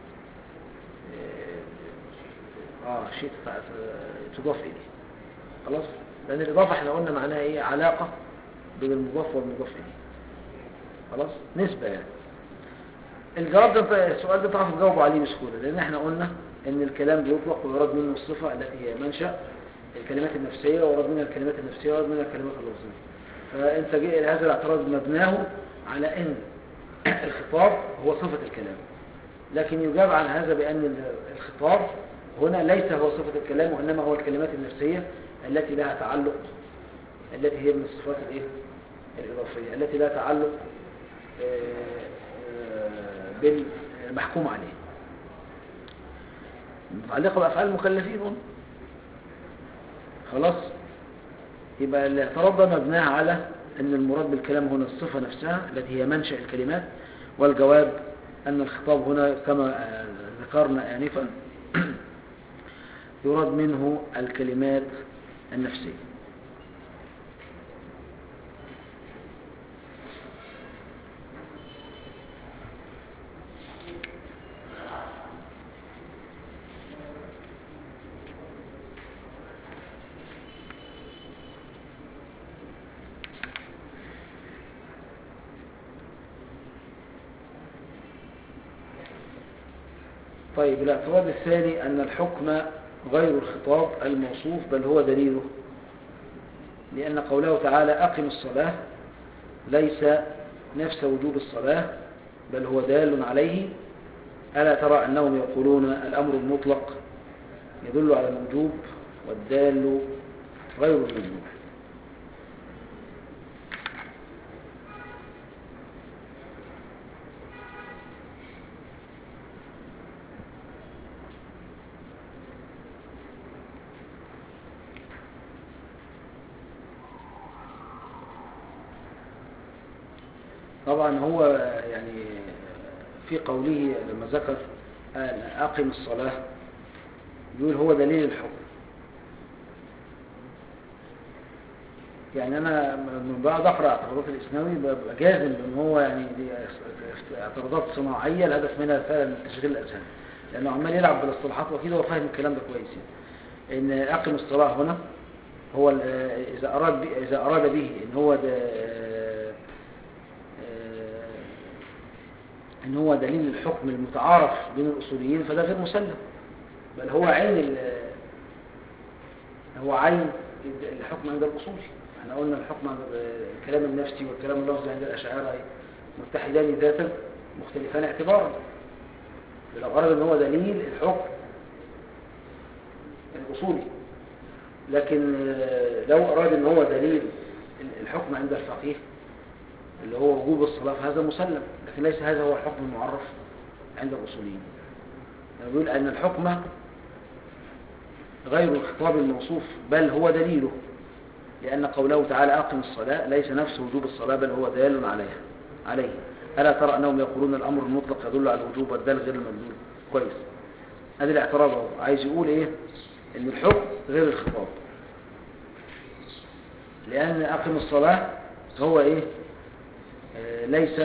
S1: آه، آه شيء تتع- تضاف إليه خلاص لأن الإضافة احنا قلنا معناها إيه علاقة بين المضاف والمضاف إليه خلاص نسبة يعني الجواب ده السؤال ده تعرف تجاوبوا عليه بسهولة لأن احنا قلنا إن الكلام بيطلق ويراد منه الصفة التي هي منشأ الكلمات النفسية ويراد منها الكلمات النفسية ويراد منها الكلمات اللفظية فأنت جاء هذا الاعتراض مبناه على أن الخطاب هو صفة الكلام لكن يجاب عن هذا بأن الخطاب هنا ليس هو صفة الكلام وإنما هو الكلمات النفسية التي لها تعلق التي هي من الصفات الايه الإضافية التي لها تعلق آه، آه، بالمحكوم عليه متعلقة بأفعال المكلفين هنا. خلاص يبقى الاعتراض ده مبناه على أن المراد بالكلام هنا الصفة نفسها التي هي منشأ الكلمات والجواب أن الخطاب هنا كما آه، ذكرنا آنفا يراد منه الكلمات النفسية طيب الاعتراض الثاني أن الحكم غير الخطاب الموصوف بل هو دليله لأن قوله تعالى أقم الصلاة ليس نفس وجوب الصلاة بل هو دال عليه ألا ترى أنهم يقولون الأمر المطلق يدل على الوجوب والدال غير الوجوب طبعا هو يعني في قوله لما ذكر قال أقم الصلاة يقول هو دليل الحكم يعني أنا من بعد أقرأ اعتراضات الإسلامي ببقى جازم بأن هو يعني دي اعتراضات صناعية الهدف منها فعلا تشغيل الأذهان لأنه عمال يلعب بالاصطلاحات وأكيد هو فاهم الكلام ده كويس يعني. إن أقم الصلاة هنا هو ال- إذا أراد ب- إذا أراد به إن هو ده ان هو دليل الحكم المتعارف بين الاصوليين فده غير مسلم بل هو عين ال- هو عين الحكم عند الاصولي احنا قلنا الحكم عند الكلام النفسي والكلام اللفظي عند الاشاعره متحدان ذاتا مختلفان اعتبارا لو اراد ان هو دليل الحكم الاصولي لكن آه، لو اراد ان هو دليل الحكم عند الفقيه اللي هو وجوب الصلاة فهذا مسلم لكن ليس هذا هو الحكم المعرف عند الأصوليين يعني بيقول أن الحكم غير الخطاب الموصوف بل هو دليله لأن قوله تعالى أقم الصلاة ليس نفس وجوب الصلاة بل هو دال عليها عليه ألا ترى أنهم يقولون الأمر المطلق يدل على الوجوب والدال غير المدلول كويس هذا الاعتراض اهو عايز يقول إيه إن الحكم غير الخطاب لأن أقم الصلاة هو إيه آه، ليس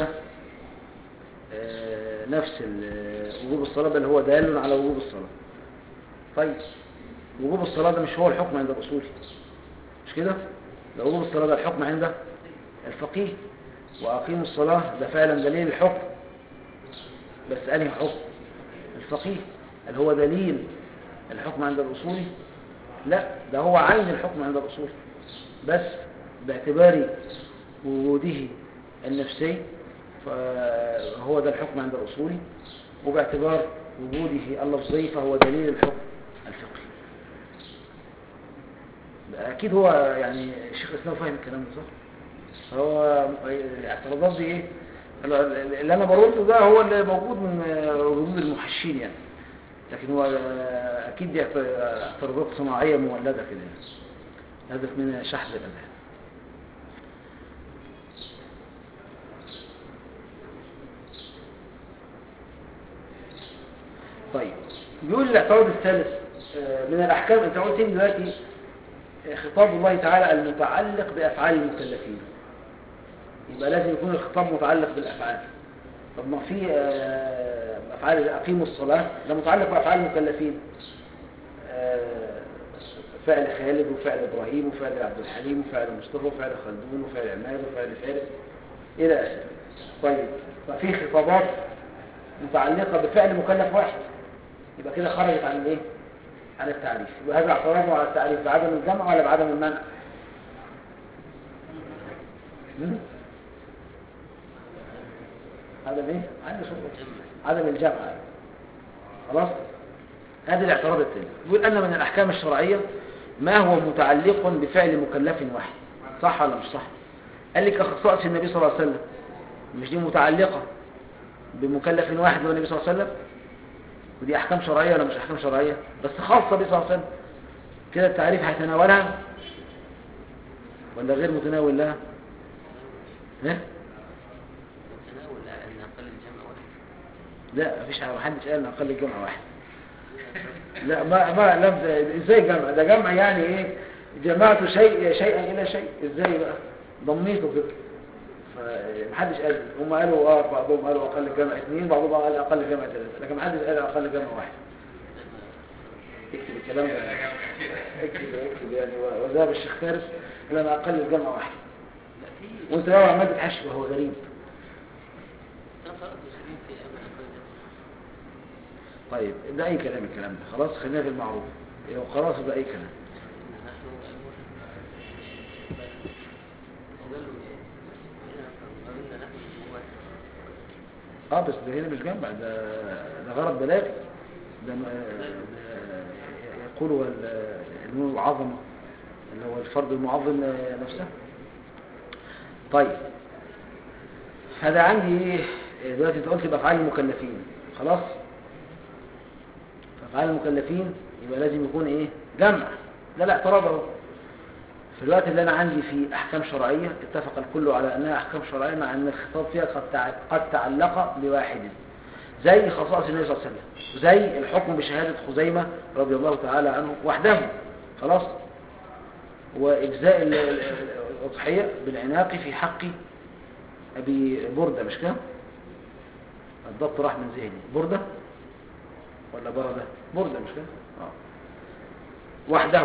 S1: آه، نفس ال- وجوب الصلاة بل هو دال على وجوب الصلاة طيب وجوب الصلاة ده مش هو الحكم عند الأصول مش كده ده وجوب الصلاة ده الحكم عند الفقيه وأقيموا الصلاة ده فعلا دليل الحكم بس أنهي حكم الفقيه هل هو دليل الحكم عند الأصولي لا ده هو عين الحكم عند الأصول بس باعتبار وجوده النفسي فهو ده الحكم عند الأصولي وباعتبار وجوده اللفظي فهو دليل الحكم الفقهي أكيد هو يعني الشيخ الإسلام فاهم الكلام ده صح؟ هو الاعتراضات دي إيه؟ اللي أنا برده ده هو اللي موجود من ردود المحشين يعني لكن هو أكيد دي اعتراضات صناعية مولدة كده يعني. هدف منها شحذ الأذهان طيب بيقول الاعتراض الثالث آه، من الأحكام أنت قلت لي دلوقتي آه، خطاب الله تعالى المتعلق بأفعال المكلفين يبقى لازم يكون الخطاب متعلق بالافعال طب ما في آه، افعال زي اقيموا الصلاه ده متعلق بافعال المكلفين آه، فعل خالد وفعل ابراهيم وفعل عبد الحليم وفعل مصطفى وفعل خلدون وفعل عماد وفعل فارس الى اخره طيب ففي خطابات متعلقه بفعل مكلف واحد يبقى كده خرجت عن الايه عن التعريف يبقى هذا اعتراضه على التعريف بعدم الجمع ولا بعدم المنع مم؟ عدم ايه عدم شروط عدم الجمع خلاص هذا الاعتراض الثاني يقول ان من الاحكام الشرعيه ما هو متعلق بفعل مكلف واحد صح ولا مش صح قال لك خصائص النبي صلى الله عليه وسلم مش دي متعلقه بمكلف واحد هو النبي صلى الله عليه وسلم ودي احكام شرعيه ولا مش احكام شرعيه بس خاصه به صلى الله عليه وسلم كده التعريف هيتناولها ولا غير متناول لها ها
S2: تناول أن أقل الجمع واحد
S1: لا مفيش حاجه محدش قال ان اقل الجمع واحد لا ما ما لم ازاي جمع ده جمع يعني ايه جمعت شيء شيئا الى شيء ازاي بقى ضميته كده فمحدش قال هم قالوا اه بعضهم قالوا اقل الجمع اثنين بعضهم قال اقل الجمع ثلاثه لكن محدش قال اقل الجمع واحد اكتب الكلام ده اكتب اكتب يعني وذهب الشيخ فارس الى ان اقل الجمع واحد
S2: لا في
S1: وانت بقى عمال بتحشي وهو غريب
S2: قرأت مسلمين في أمر أقل الجمع
S1: طيب ده اي كلام الكلام ده خلاص خلينا في المعروف لو خلاص ده اي كلام
S2: إن نحن أمر وقالوا قلنا نحن واحد
S1: اه بس ده هنا مش جمع ده ده غرض بلاغي ده, ما- ده يقول هو ال- النون العظمه اللي هو الفرد المعظم نفسه طيب هذا عندي ايه دلوقتي انت قلت بافعال المكلفين خلاص افعال المكلفين يبقى لازم يكون ايه جمع لا لا اعتراض اهو في الوقت اللي انا عندي فيه احكام شرعيه اتفق الكل على انها احكام شرعيه مع ان الخطاب فيها قد تع- قد تعلق بواحد زي خصائص النبي صلى الله عليه وسلم زي الحكم بشهاده خزيمه رضي الله تعالى عنه وحده خلاص واجزاء ال- ال- الاضحيه بالعناق في حق ابي برده مش كده الضبط راح من ذهني برده ولا برده برده مش كده اه وحده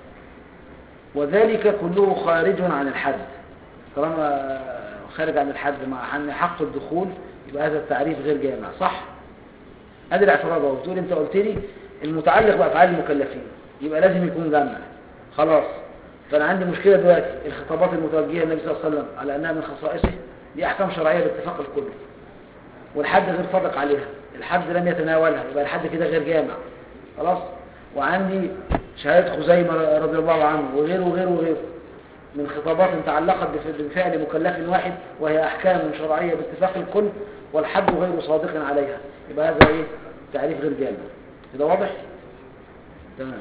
S1: وذلك كله خارج عن الحد طالما خارج عن الحد مع ان حق الدخول يبقى هذا التعريف غير جامع صح ادي الاعتراض اهو بتقول انت قلت لي المتعلق بافعال المكلفين يبقى لازم يكون جمع خلاص فانا عندي مشكله دلوقتي الخطابات المتوجهه للنبي صلى الله عليه وسلم على انها من خصائصه دي احكام شرعيه باتفاق الكل والحد غير صادق عليها الحد لم يتناولها يبقى الحد كده غير جامع خلاص وعندي شهادة خزيمة رضي الله عنه وغيره وغيره وغيره من خطابات تعلقت بف- بفعل مكلف واحد وهي أحكام شرعية باتفاق الكل والحد غير صادق عليها يبقى هذا إيه تعريف غير جامع كده واضح؟ تمام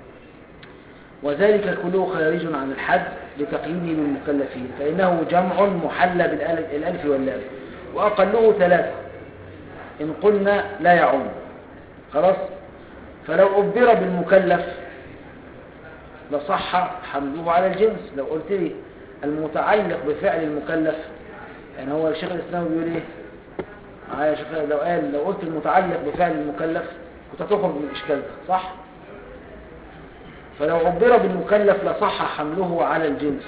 S1: وذلك كله خارج عن الحد لتقييده من المكلفين فإنه جمع محلى بالألف الألف واللام وأقله ثلاثة إن قلنا لا يعم خلاص فلو أبر بالمكلف لصح حمله على الجنس لو قلت لي المتعلق بفعل المكلف يعني هو الشيخ الإسلام بيقول إيه معايا يا شيخ لو قال لو قلت المتعلق بفعل المكلف كنت هتخرج من الإشكال ده صح فلو عبر بالمكلف لصح حمله على الجنس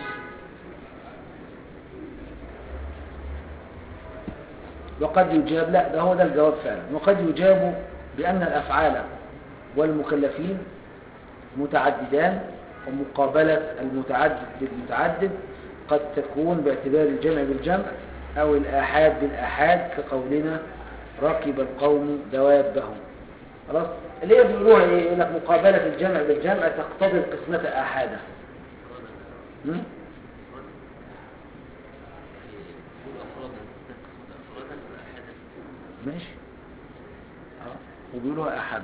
S1: وقد يجاب لا ده هو ده الجواب فعلا وقد يجاب بأن الأفعال والمكلفين متعددان ومقابلة المتعدد بالمتعدد قد تكون باعتبار الجمع بالجمع أو الآحاد بالآحاد كقولنا ركب القوم دوابهم خلاص اللي هي بيقولوها ايه يقول لك مقابلة الجمع بالجمع تقتضي القسمة آحادا م?
S2: يقول أفرادا تقسم أفرادا وأحدا
S1: ماشي اه وبيقولوها أحدا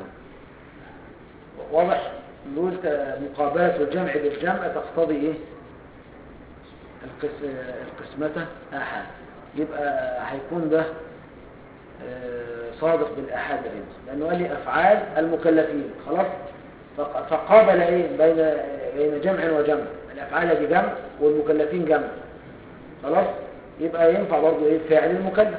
S1: واضح نقول ت- مقابلة الجمع بالجمع تقتضي ايه القس... القسمة آحاد يبقى هيكون ده آه، صادق بالآحاد بينه لأنه قال لي أفعال المكلفين خلاص فق- فقابل ايه بين بين جمع وجمع الأفعال دي جمع والمكلفين جمع خلاص يبقى ينفع برضه ايه فعل المكلف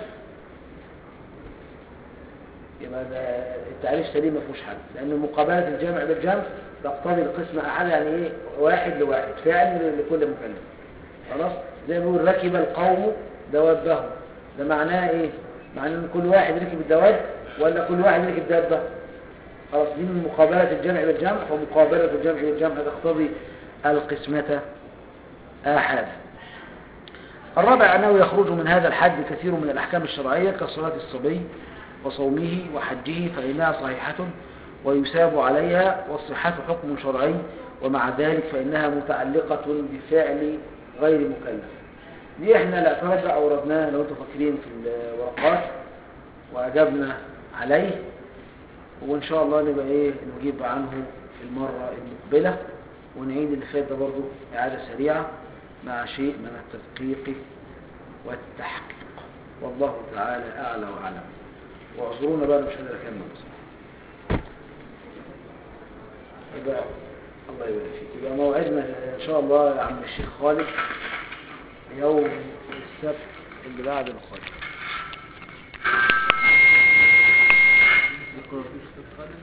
S1: يبقى ده التعريف سليم ما فيهوش حل لان مقابله الجمع بالجمع تقتضي القسم احد يعني ايه واحد لواحد فعل لكل مكلف خلاص زي ما بيقول ركب القوم دوابهم ده معناه ايه معناه ان كل واحد ركب الدواب ولا كل واحد ركب دابه خلاص دي من مقابله الجمع بالجمع ومقابله الجمع بالجمع تقتضي القسمه احد الرابع أنه يخرج من هذا الحد كثير من الأحكام الشرعية كصلاة الصبي وصومه وحجه فإنها صحيحة ويساب عليها والصحة حكم شرعي ومع ذلك فإنها متعلقة بفعل غير مكلف دي احنا الاعتراض ده أوردناه لو انتم فاكرين في الورقات وأجبنا عليه وإن شاء الله نبقى إيه نجيب عنه في المرة المقبلة ونعيد اللي فات ده برضه إعادة سريعة مع شيء من التدقيق والتحقيق والله تعالى أعلى وأعلم واعذرونا بقى مش قادر أكمل بس يبقى الله يبارك فيك يبقى موعدنا إن شاء الله يا عم الشيخ خالد يوم السبت اللي بعد الخالد